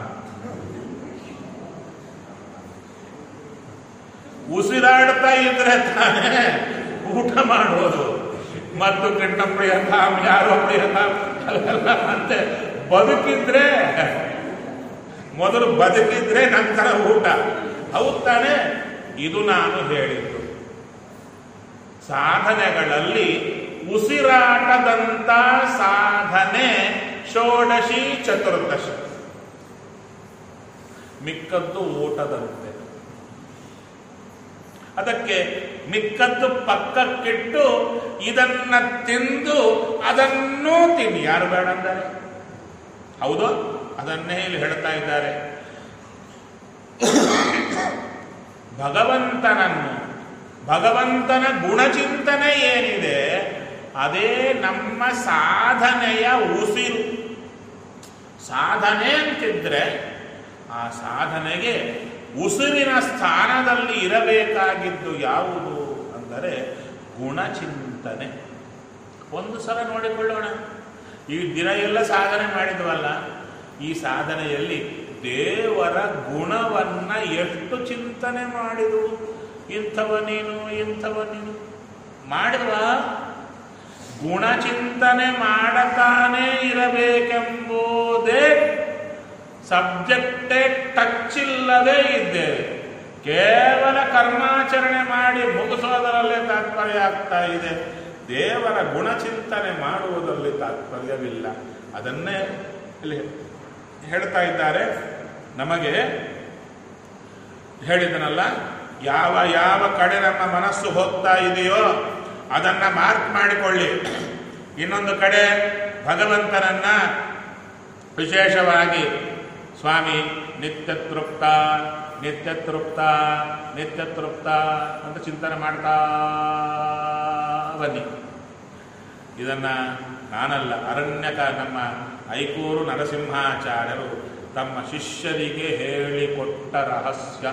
ಉಸಿರಾಡ್ತಾ ಇದ್ರೆ ತಾನೇ ಊಟ ಮಾಡೋದು ಮತ್ತು ಕೃಷ್ಣ ಪ್ರಿಯತಾಮ್ ಯಾರೋ ಪ್ರಿಯತಾಮ್ ಅಲ್ಲ ಅಂತೆ ಬದುಕಿದ್ರೆ ಮೊದಲು ಬದುಕಿದ್ರೆ ನಂತರ ಊಟ ಹೌದ್ ತಾನೇ ಇದು ನಾನು ಹೇಳಿದ್ದು ಸಾಧನೆಗಳಲ್ಲಿ ಉಸಿರಾಟದಂತ ಸಾಧನೆ ಷೋಡಶಿ ಚತುರ್ದಶಿ ಮಿಕ್ಕದ್ದು ಊಟದಂತೆ ಅದಕ್ಕೆ ಮಿಕ್ಕದ್ದು ಪಕ್ಕಕ್ಕಿಟ್ಟು ಇದನ್ನ ತಿಂದು ಅದನ್ನೂ ತಿನ್ನಿ ಯಾರು ಬೇಡ ಅಂತಾರೆ ಹೌದು ಅದನ್ನೇ ಇಲ್ಲಿ ಹೇಳ್ತಾ ಇದ್ದಾರೆ ಭಗವಂತನನ್ನು ಭಗವಂತನ ಗುಣಚಿಂತನೆ ಏನಿದೆ ಅದೇ ನಮ್ಮ ಸಾಧನೆಯ ಉಸಿರು ಸಾಧನೆ ಅಂತಿದ್ರೆ ಆ ಸಾಧನೆಗೆ ಉಸಿರಿನ ಸ್ಥಾನದಲ್ಲಿ ಇರಬೇಕಾಗಿದ್ದು ಯಾವುದು ಅಂದರೆ ಗುಣಚಿಂತನೆ ಒಂದು ಸಲ ನೋಡಿಕೊಳ್ಳೋಣ ಈ ದಿನ ಎಲ್ಲ ಸಾಧನೆ ಮಾಡಿದ್ವಲ್ಲ ಈ ಸಾಧನೆಯಲ್ಲಿ ದೇವರ ಗುಣವನ್ನ ಎಷ್ಟು ಚಿಂತನೆ ಮಾಡಿದವು ಇಂಥವ ನೀನು ಇಂಥವ ನೀನು ಮಾಡಿದ್ವಾ ಗುಣಚಿಂತನೆ ಮಾಡತಾನೇ ಇರಬೇಕೆಂಬುದೇ ಸಬ್ಜೆಕ್ಟೇ ಟಚ್ ಇಲ್ಲದೆ ಇದ್ದೇವೆ ಕೇವಲ ಕರ್ಮಾಚರಣೆ ಮಾಡಿ ಮುಗಿಸೋದರಲ್ಲೇ ತಾತ್ಪರ್ಯ ಆಗ್ತಾ ಇದೆ ದೇವರ ಗುಣಚಿಂತನೆ ಮಾಡುವುದರಲ್ಲಿ ತಾತ್ಪರ್ಯವಿಲ್ಲ ಅದನ್ನೇ ಇಲ್ಲಿ ಹೇಳ್ತಾ ಇದ್ದಾರೆ ನಮಗೆ ಹೇಳಿದನಲ್ಲ ಯಾವ ಯಾವ ಕಡೆ ನಮ್ಮ ಮನಸ್ಸು ಹೋಗ್ತಾ ಇದೆಯೋ ಅದನ್ನ ಮಾರ್ಕ್ ಮಾಡಿಕೊಳ್ಳಿ ಇನ್ನೊಂದು ಕಡೆ ಭಗವಂತನನ್ನ ವಿಶೇಷವಾಗಿ ಸ್ವಾಮಿ ನಿತ್ಯ ತೃಪ್ತ ನಿತ್ಯ ತೃಪ್ತ ನಿತ್ಯ ತೃಪ್ತ ಅಂತ ಚಿಂತನೆ ಮಾಡ್ತಾ ಬನ್ನಿ ಇದನ್ನ ನಾನಲ್ಲ ಅರಣ್ಯಕ ನಮ್ಮ ಐಕೂರು ನರಸಿಂಹಾಚಾರ್ಯರು ತಮ್ಮ ಶಿಷ್ಯರಿಗೆ ಹೇಳಿಕೊಟ್ಟ ರಹಸ್ಯ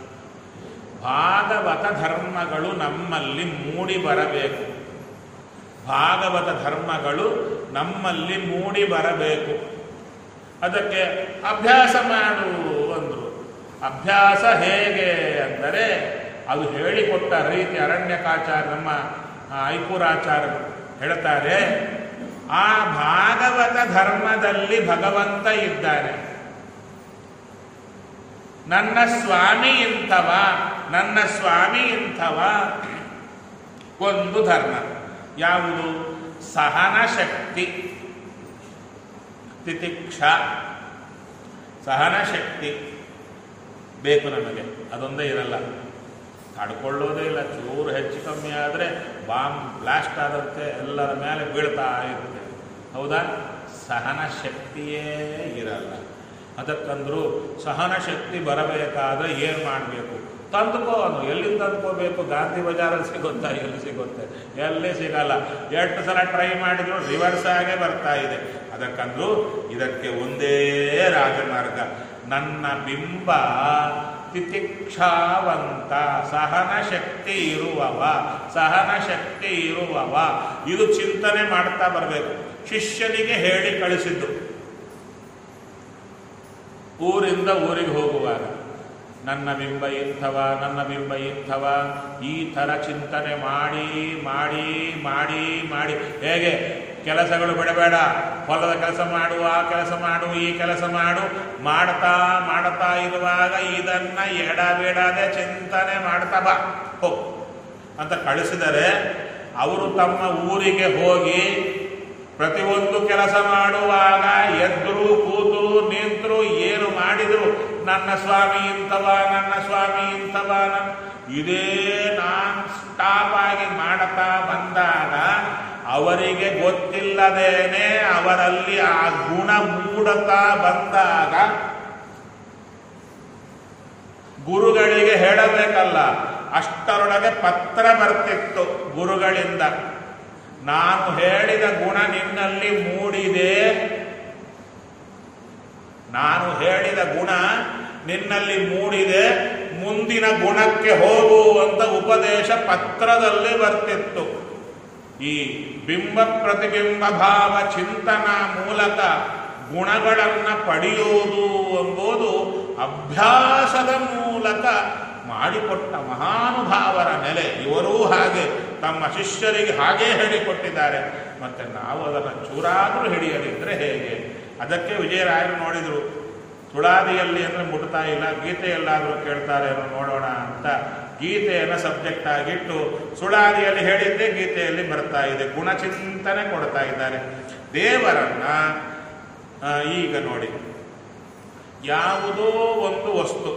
ಭಾಗವತ ಧರ್ಮಗಳು ನಮ್ಮಲ್ಲಿ ಮೂಡಿ ಬರಬೇಕು ಭಾಗವತ ಧರ್ಮಗಳು ನಮ್ಮಲ್ಲಿ ಮೂಡಿ ಬರಬೇಕು ಅದಕ್ಕೆ ಅಭ್ಯಾಸ ಮಾಡು ಅಂದರು ಅಭ್ಯಾಸ ಹೇಗೆ ಅಂದರೆ ಅದು ಹೇಳಿಕೊಟ್ಟ ರೀತಿ ಅರಣ್ಯಕಾಚಾರ್ಯ ನಮ್ಮ ಆ, ಐಕೂರಾಚಾರ್ಯರು ಹೇಳ್ತಾರೆ ಆ ಭಾಗವತ ಧರ್ಮದಲ್ಲಿ ಭಗವಂತ ಇದ್ದಾನೆ ನನ್ನ ಸ್ವಾಮಿ ಇಂಥವ ನನ್ನ ಸ್ವಾಮಿ ಇಂಥವ ಒಂದು ಧರ್ಮ ಯಾವುದು ಸಹನ ಶಕ್ತಿ ತಿತಿಕ್ಷ ಸಹನ ಶಕ್ತಿ ಬೇಕು ನಮಗೆ ಅದೊಂದೇ ಇರಲ್ಲ ತಡ್ಕೊಳ್ಳೋದೇ ಇಲ್ಲ ಚೂರು ಹೆಚ್ಚು ಕಮ್ಮಿ ಆದರೆ ಬಾಂಬ್ ಬ್ಲಾಸ್ಟ್ ಆದಂತೆ ಎಲ್ಲರ ಮೇಲೆ ಬೀಳ್ತಾ ಇರುತ್ತೆ ಹೌದಾ ಸಹನ ಶಕ್ತಿಯೇ ಇರಲ್ಲ ಅದಕ್ಕಂದ್ರು ಸಹನ ಶಕ್ತಿ ಬರಬೇಕಾದ್ರೆ ಏನು ಮಾಡಬೇಕು ತಂದುಕೋ ಅನು ಎಲ್ಲಿಂದ ತಂದ್ಕೋಬೇಕು ಗಾಂಧಿ ಬಜಾರಲ್ಲಿ ಸಿಗುತ್ತಾ ಎಲ್ಲಿ ಸಿಗುತ್ತೆ ಎಲ್ಲಿ ಸಿಗಲ್ಲ ಎಷ್ಟು ಸಲ ಟ್ರೈ ಮಾಡಿದ್ರು ರಿವರ್ಸ್ ಆಗೇ ಬರ್ತಾ ಇದೆ ಅದಕ್ಕಂದ್ರು ಇದಕ್ಕೆ ಒಂದೇ ರಾಜಮಾರ್ಗ ನನ್ನ ಬಿಂಬ ತಿತಿಕ್ಷಾವಂತ ಸಹನ ಶಕ್ತಿ ಇರುವವ ಸಹನ ಶಕ್ತಿ ಇರುವವ ಇದು ಚಿಂತನೆ ಮಾಡ್ತಾ ಬರಬೇಕು ಶಿಷ್ಯನಿಗೆ ಹೇಳಿ ಕಳಿಸಿದ್ದು ಊರಿಂದ ಊರಿಗೆ ಹೋಗುವಾಗ ನನ್ನ ಬಿಂಬ ಇಂಥವ ನನ್ನ ಬಿಂಬ ಇಂಥವ ಈ ಥರ ಚಿಂತನೆ ಮಾಡಿ ಮಾಡಿ ಮಾಡಿ ಮಾಡಿ ಹೇಗೆ ಕೆಲಸಗಳು ಬಿಡಬೇಡ ಹೊಲದ ಕೆಲಸ ಮಾಡು ಆ ಕೆಲಸ ಮಾಡು ಈ ಕೆಲಸ ಮಾಡು ಮಾಡ್ತಾ ಮಾಡ್ತಾ ಇರುವಾಗ ಇದನ್ನ ಎಡಬಿಡದೆ ಚಿಂತನೆ ಮಾಡ್ತಾ ಬಾ ಹೋಗು ಅಂತ ಕಳಿಸಿದರೆ ಅವರು ತಮ್ಮ ಊರಿಗೆ ಹೋಗಿ ಪ್ರತಿಯೊಂದು ಕೆಲಸ ಮಾಡುವಾಗ ಎದ್ರು ಕೂತರು ನಿಂತರು ಏನು ಮಾಡಿದ್ರು ನನ್ನ ಸ್ವಾಮಿ ಇಂಥವ ನನ್ನ ಸ್ವಾಮಿ ಇಂಥವ ನನ್ನ ಇದೇ ನಾನ್ ಸ್ಟಾಪ್ ಆಗಿ ಮಾಡುತ್ತಾ ಬಂದಾಗ ಅವರಿಗೆ ಗೊತ್ತಿಲ್ಲದೇನೆ ಅವರಲ್ಲಿ ಆ ಗುಣ ಮೂಡುತ್ತಾ ಬಂದಾಗ ಗುರುಗಳಿಗೆ ಹೇಳಬೇಕಲ್ಲ ಅಷ್ಟರೊಳಗೆ ಪತ್ರ ಬರ್ತಿತ್ತು ಗುರುಗಳಿಂದ ನಾನು ಹೇಳಿದ ಗುಣ ನಿನ್ನಲ್ಲಿ ಮೂಡಿದೆ ನಾನು ಹೇಳಿದ ಗುಣ ನಿನ್ನಲ್ಲಿ ಮೂಡಿದೆ ಮುಂದಿನ ಗುಣಕ್ಕೆ ಹೋಗು ಅಂತ ಉಪದೇಶ ಪತ್ರದಲ್ಲಿ ಬರ್ತಿತ್ತು ಈ ಬಿಂಬ ಪ್ರತಿಬಿಂಬ ಭಾವ ಚಿಂತನ ಮೂಲಕ ಗುಣಗಳನ್ನು ಪಡೆಯುವುದು ಎಂಬುದು ಅಭ್ಯಾಸದ ಮೂಲಕ ಮಾಡಿಕೊಟ್ಟ ಮಹಾನುಭಾವರ ನೆಲೆ ಇವರೂ ಹಾಗೆ ತಮ್ಮ ಶಿಷ್ಯರಿಗೆ ಹಾಗೇ ಹೇಳಿಕೊಟ್ಟಿದ್ದಾರೆ ಮತ್ತೆ ನಾವು ಅದನ್ನು ಚೂರಾದರೂ ಹಿಡಿಯದಿದ್ರೆ ಹೇಗೆ ಅದಕ್ಕೆ ವಿಜಯರಾಯರು ನೋಡಿದರು ಸುಳಾದಿಯಲ್ಲಿ ಅಂದರೆ ಮುಟ್ತಾ ಇಲ್ಲ ಗೀತೆಯಲ್ಲಾದರೂ ಕೇಳ್ತಾರೆ ಏನೋ ನೋಡೋಣ ಅಂತ ಗೀತೆಯನ್ನು ಸಬ್ಜೆಕ್ಟ್ ಆಗಿಟ್ಟು ಸುಳಾದಿಯಲ್ಲಿ ಹೇಳಿದ್ದೇ ಗೀತೆಯಲ್ಲಿ ಬರ್ತಾ ಇದೆ ಗುಣಚಿಂತನೆ ಕೊಡ್ತಾ ಇದ್ದಾರೆ ದೇವರನ್ನ ಆ, ಈಗ ನೋಡಿ ಯಾವುದೋ ಒಂದು ವಸ್ತು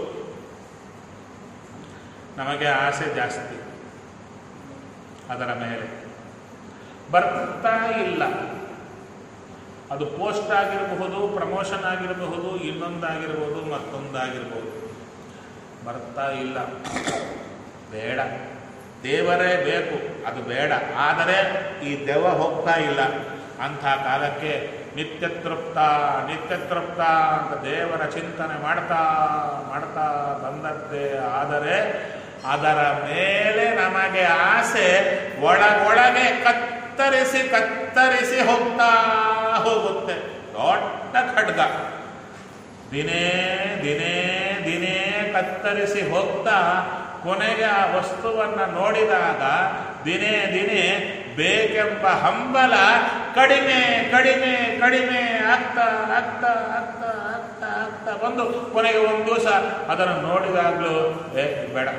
ನಮಗೆ ಆಸೆ ಜಾಸ್ತಿ ಅದರ ಮೇಲೆ ಬರ್ತಾ ಇಲ್ಲ ಅದು ಪೋಸ್ಟ್ ಆಗಿರಬಹುದು ಪ್ರಮೋಷನ್ ಆಗಿರಬಹುದು ಇನ್ನೊಂದಾಗಿರಬಹುದು ಮತ್ತೊಂದಾಗಿರಬಹುದು ಬರ್ತಾ ಇಲ್ಲ ಬೇಡ ದೇವರೇ ಬೇಕು ಅದು ಬೇಡ ಆದರೆ ಈ ದೆವ್ವ ಹೋಗ್ತಾ ಇಲ್ಲ ಅಂಥ ಕಾಲಕ್ಕೆ ನಿತ್ಯ ತೃಪ್ತ ನಿತ್ಯ ತೃಪ್ತ ಅಂತ ದೇವರ ಚಿಂತನೆ ಮಾಡ್ತಾ ಮಾಡ್ತಾ ಬಂದದ್ದೇ ಆದರೆ ಅದರ ಮೇಲೆ ನಮಗೆ ಆಸೆ ಒಳಗೊಳಗೆ ಕತ್ತರಿಸಿ ಕತ್ತರಿಸಿ ಹೋಗ್ತಾ ಹೋಗುತ್ತೆ ದೊಡ್ಡ ಖಡ್ಗ ದಿನೇ ದಿನೇ ದಿನೇ ಕತ್ತರಿಸಿ ಹೋಗ್ತಾ ಕೊನೆಗೆ ಆ ವಸ್ತುವನ್ನು ನೋಡಿದಾಗ ದಿನೇ ದಿನೇ ಬೇಕೆಂಬ ಹಂಬಲ ಕಡಿಮೆ ಕಡಿಮೆ ಕಡಿಮೆ ಆಗ್ತಾ ಆಗ್ತಾ ಆಗ್ತಾ ಆಗ್ತಾ ಆಗ್ತಾ ಬಂದು ಕೊನೆಗೆ ಒಂದು ದಿವಸ ಅದನ್ನು ನೋಡಿದಾಗಲೂ ಏ ಬೇಡ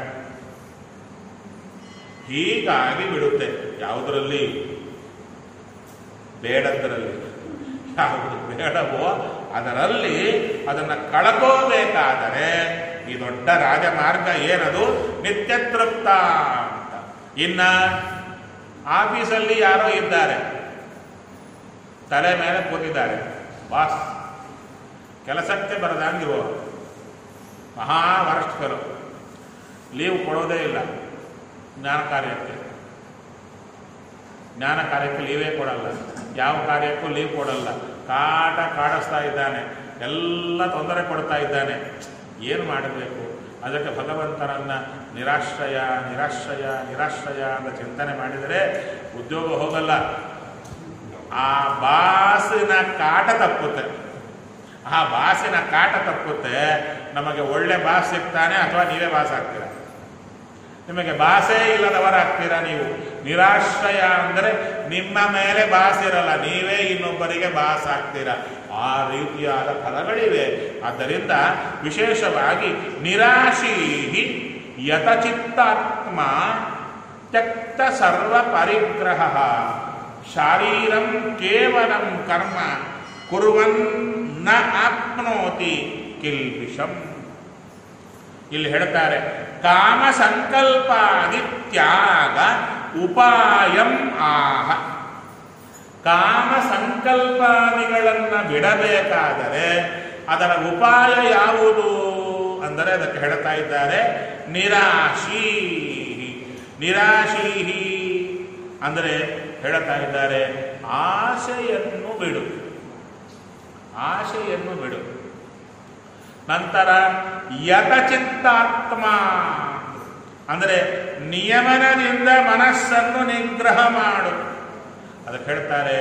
ಹೀಗಾಗಿ ಬಿಡುತ್ತೆ ಯಾವುದರಲ್ಲಿ ಬೇಡದರಲ್ಲಿ ಯಾವುದು ಬೇಡವೋ ಅದರಲ್ಲಿ ಅದನ್ನು ಕಳ್ಕೋಬೇಕಾದರೆ ಈ ದೊಡ್ಡ ರಾಜಮಾರ್ಗ ಏನದು ನಿತ್ಯ ತೃಪ್ತ ಅಂತ ಇನ್ನ ಆಫೀಸಲ್ಲಿ ಯಾರೋ ಇದ್ದಾರೆ ತಲೆ ಮೇಲೆ ಕೂತಿದ್ದಾರೆ ಬಾಸ್ ಕೆಲಸಕ್ಕೆ ಬರದಂಗಿರುವವರು ಮಹಾ ವರಸ್ಟ್ ಫೆಲೋ ಲೀವ್ ಕೊಡೋದೇ ಇಲ್ಲ ಜ್ಞಾನ ಕಾರ್ಯಕ್ಕೆ ಜ್ಞಾನ ಕಾರ್ಯಕ್ಕೆ ಲೀವೇ ಕೊಡಲ್ಲ ಯಾವ ಕಾರ್ಯಕ್ಕೂ ಲೀವ್ ಕೊಡಲ್ಲ ಕಾಟ ಕಾಡಿಸ್ತಾ ಇದ್ದಾನೆ ಎಲ್ಲ ತೊಂದರೆ ಕೊಡ್ತಾ ಇದ್ದಾನೆ ಏನು ಮಾಡಬೇಕು ಅದಕ್ಕೆ ಭಗವಂತನನ್ನ ನಿರಾಶ್ರಯ ನಿರಾಶ್ರಯ ನಿರಾಶ್ರಯ ಅಂತ ಚಿಂತನೆ ಮಾಡಿದರೆ ಉದ್ಯೋಗ ಹೋಗಲ್ಲ ಆ ಬಾಸಿನ ಕಾಟ ತಪ್ಪುತ್ತೆ ಆ ಬಾಸಿನ ಕಾಟ ತಪ್ಪುತ್ತೆ ನಮಗೆ ಒಳ್ಳೆ ಬಾಸ್ ಸಿಗ್ತಾನೆ ಅಥವಾ ನೀವೇ ಬಾಸ್ ಆಗ್ತೀರಾ ನಿಮಗೆ ಬಾಸೇ ಇಲ್ಲದವರಾಗ್ತೀರಾ ನೀವು ನಿರಾಶ್ರಯ ಅಂದರೆ ನಿಮ್ಮ ಮೇಲೆ ಬಾಸ್ ಇರಲ್ಲ ನೀವೇ ಇನ್ನೊಬ್ಬರಿಗೆ ಬಾಸ್ ಆಗ್ತೀರಾ ಆ ರೀತಿಯಾದ ಫಲಗಳಿವೆ ಆದ್ದರಿಂದ ವಿಶೇಷವಾಗಿ ನಿರಾಶೀಹಿ ಯತಚಿತ್ತಾತ್ಮ ತ್ಯಕ್ತ ಸರ್ವ ಪರಿಗ್ರಹ ಶಾರೀರಂ ಕೇವಲಂ ಕರ್ಮ ಕುರುವನ್ ನ ಆಪ್ನೋತಿ ಕಿಲ್ಬಿಷಂ ಇಲ್ಲಿ ಹೇಳ್ತಾರೆ ಕಾಮ ಸಂಕಲ್ಪಾದಿ ತ್ಯಾಗ ಉಪಾಯಂ ಆಹ ಕಾಮ ಸಂಕಲ್ಪಾದಿಗಳನ್ನು ಬಿಡಬೇಕಾದರೆ ಅದರ ಉಪಾಯ ಯಾವುದು ಅಂದರೆ ಅದಕ್ಕೆ ಹೇಳ್ತಾ ಇದ್ದಾರೆ ನಿರಾಶೀ ನಿರಾಶೀಹಿ ಅಂದರೆ ಹೇಳ್ತಾ ಇದ್ದಾರೆ ಆಶೆಯನ್ನು ಬಿಡು ಆಶೆಯನ್ನು ಬಿಡು ನಂತರ ಯತಚಿತ್ತಾತ್ಮ ಅಂದರೆ ನಿಯಮನದಿಂದ ಮನಸ್ಸನ್ನು ನಿಗ್ರಹ ಮಾಡು ಅದಕ್ಕೆ ಹೇಳ್ತಾರೆ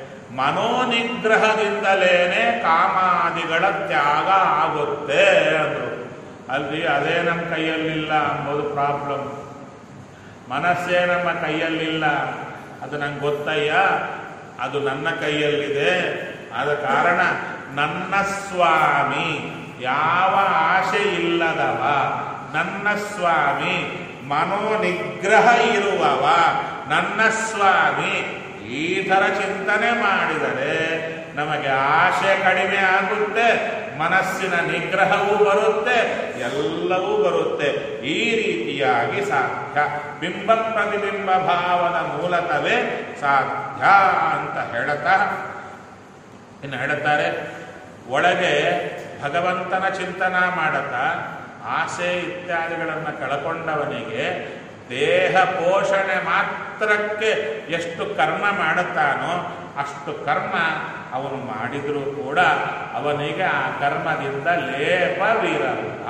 ಮನೋನಿಗ್ರಹದಿಂದಲೇನೆ ಕಾಮಾದಿಗಳ ತ್ಯಾಗ ಆಗುತ್ತೆ ಅಂದರು ಅಲ್ರಿ ಅದೇ ನಮ್ಮ ಕೈಯಲ್ಲಿಲ್ಲ ಅಂಬೋದು ಪ್ರಾಬ್ಲಮ್ ಮನಸ್ಸೇ ನಮ್ಮ ಕೈಯಲ್ಲಿಲ್ಲ ಅದು ನಂಗೆ ಗೊತ್ತಯ್ಯ ಅದು ನನ್ನ ಕೈಯಲ್ಲಿದೆ ಆದ ಕಾರಣ ನನ್ನ ಸ್ವಾಮಿ ಯಾವ ಆಶೆ ಇಲ್ಲದವ ನನ್ನ ಸ್ವಾಮಿ ಮನೋನಿಗ್ರಹ ಇರುವವ ನನ್ನ ಸ್ವಾಮಿ ಈ ಥರ ಚಿಂತನೆ ಮಾಡಿದರೆ ನಮಗೆ ಆಶೆ ಕಡಿಮೆ ಆಗುತ್ತೆ ಮನಸ್ಸಿನ ನಿಗ್ರಹವೂ ಬರುತ್ತೆ ಎಲ್ಲವೂ ಬರುತ್ತೆ ಈ ರೀತಿಯಾಗಿ ಸಾಧ್ಯ ಬಿಂಬ ಪ್ರತಿಬಿಂಬ ಭಾವದ ಮೂಲಕವೇ ಸಾಧ್ಯ ಅಂತ ಹೇಳುತ್ತಾ ಇನ್ನು ಹೇಳುತ್ತಾರೆ ಒಳಗೆ ಭಗವಂತನ ಚಿಂತನ ಮಾಡುತ್ತಾ ಆಸೆ ಇತ್ಯಾದಿಗಳನ್ನು ಕಳಕೊಂಡವನಿಗೆ ದೇಹ ಪೋಷಣೆ ಮಾತ್ರಕ್ಕೆ ಎಷ್ಟು ಕರ್ಮ ಮಾಡುತ್ತಾನೋ ಅಷ್ಟು ಕರ್ಮ ಅವನು ಮಾಡಿದರೂ ಕೂಡ ಅವನಿಗೆ ಆ ಕರ್ಮದಿಂದ ಲೇಪವಿರಲ್ಲ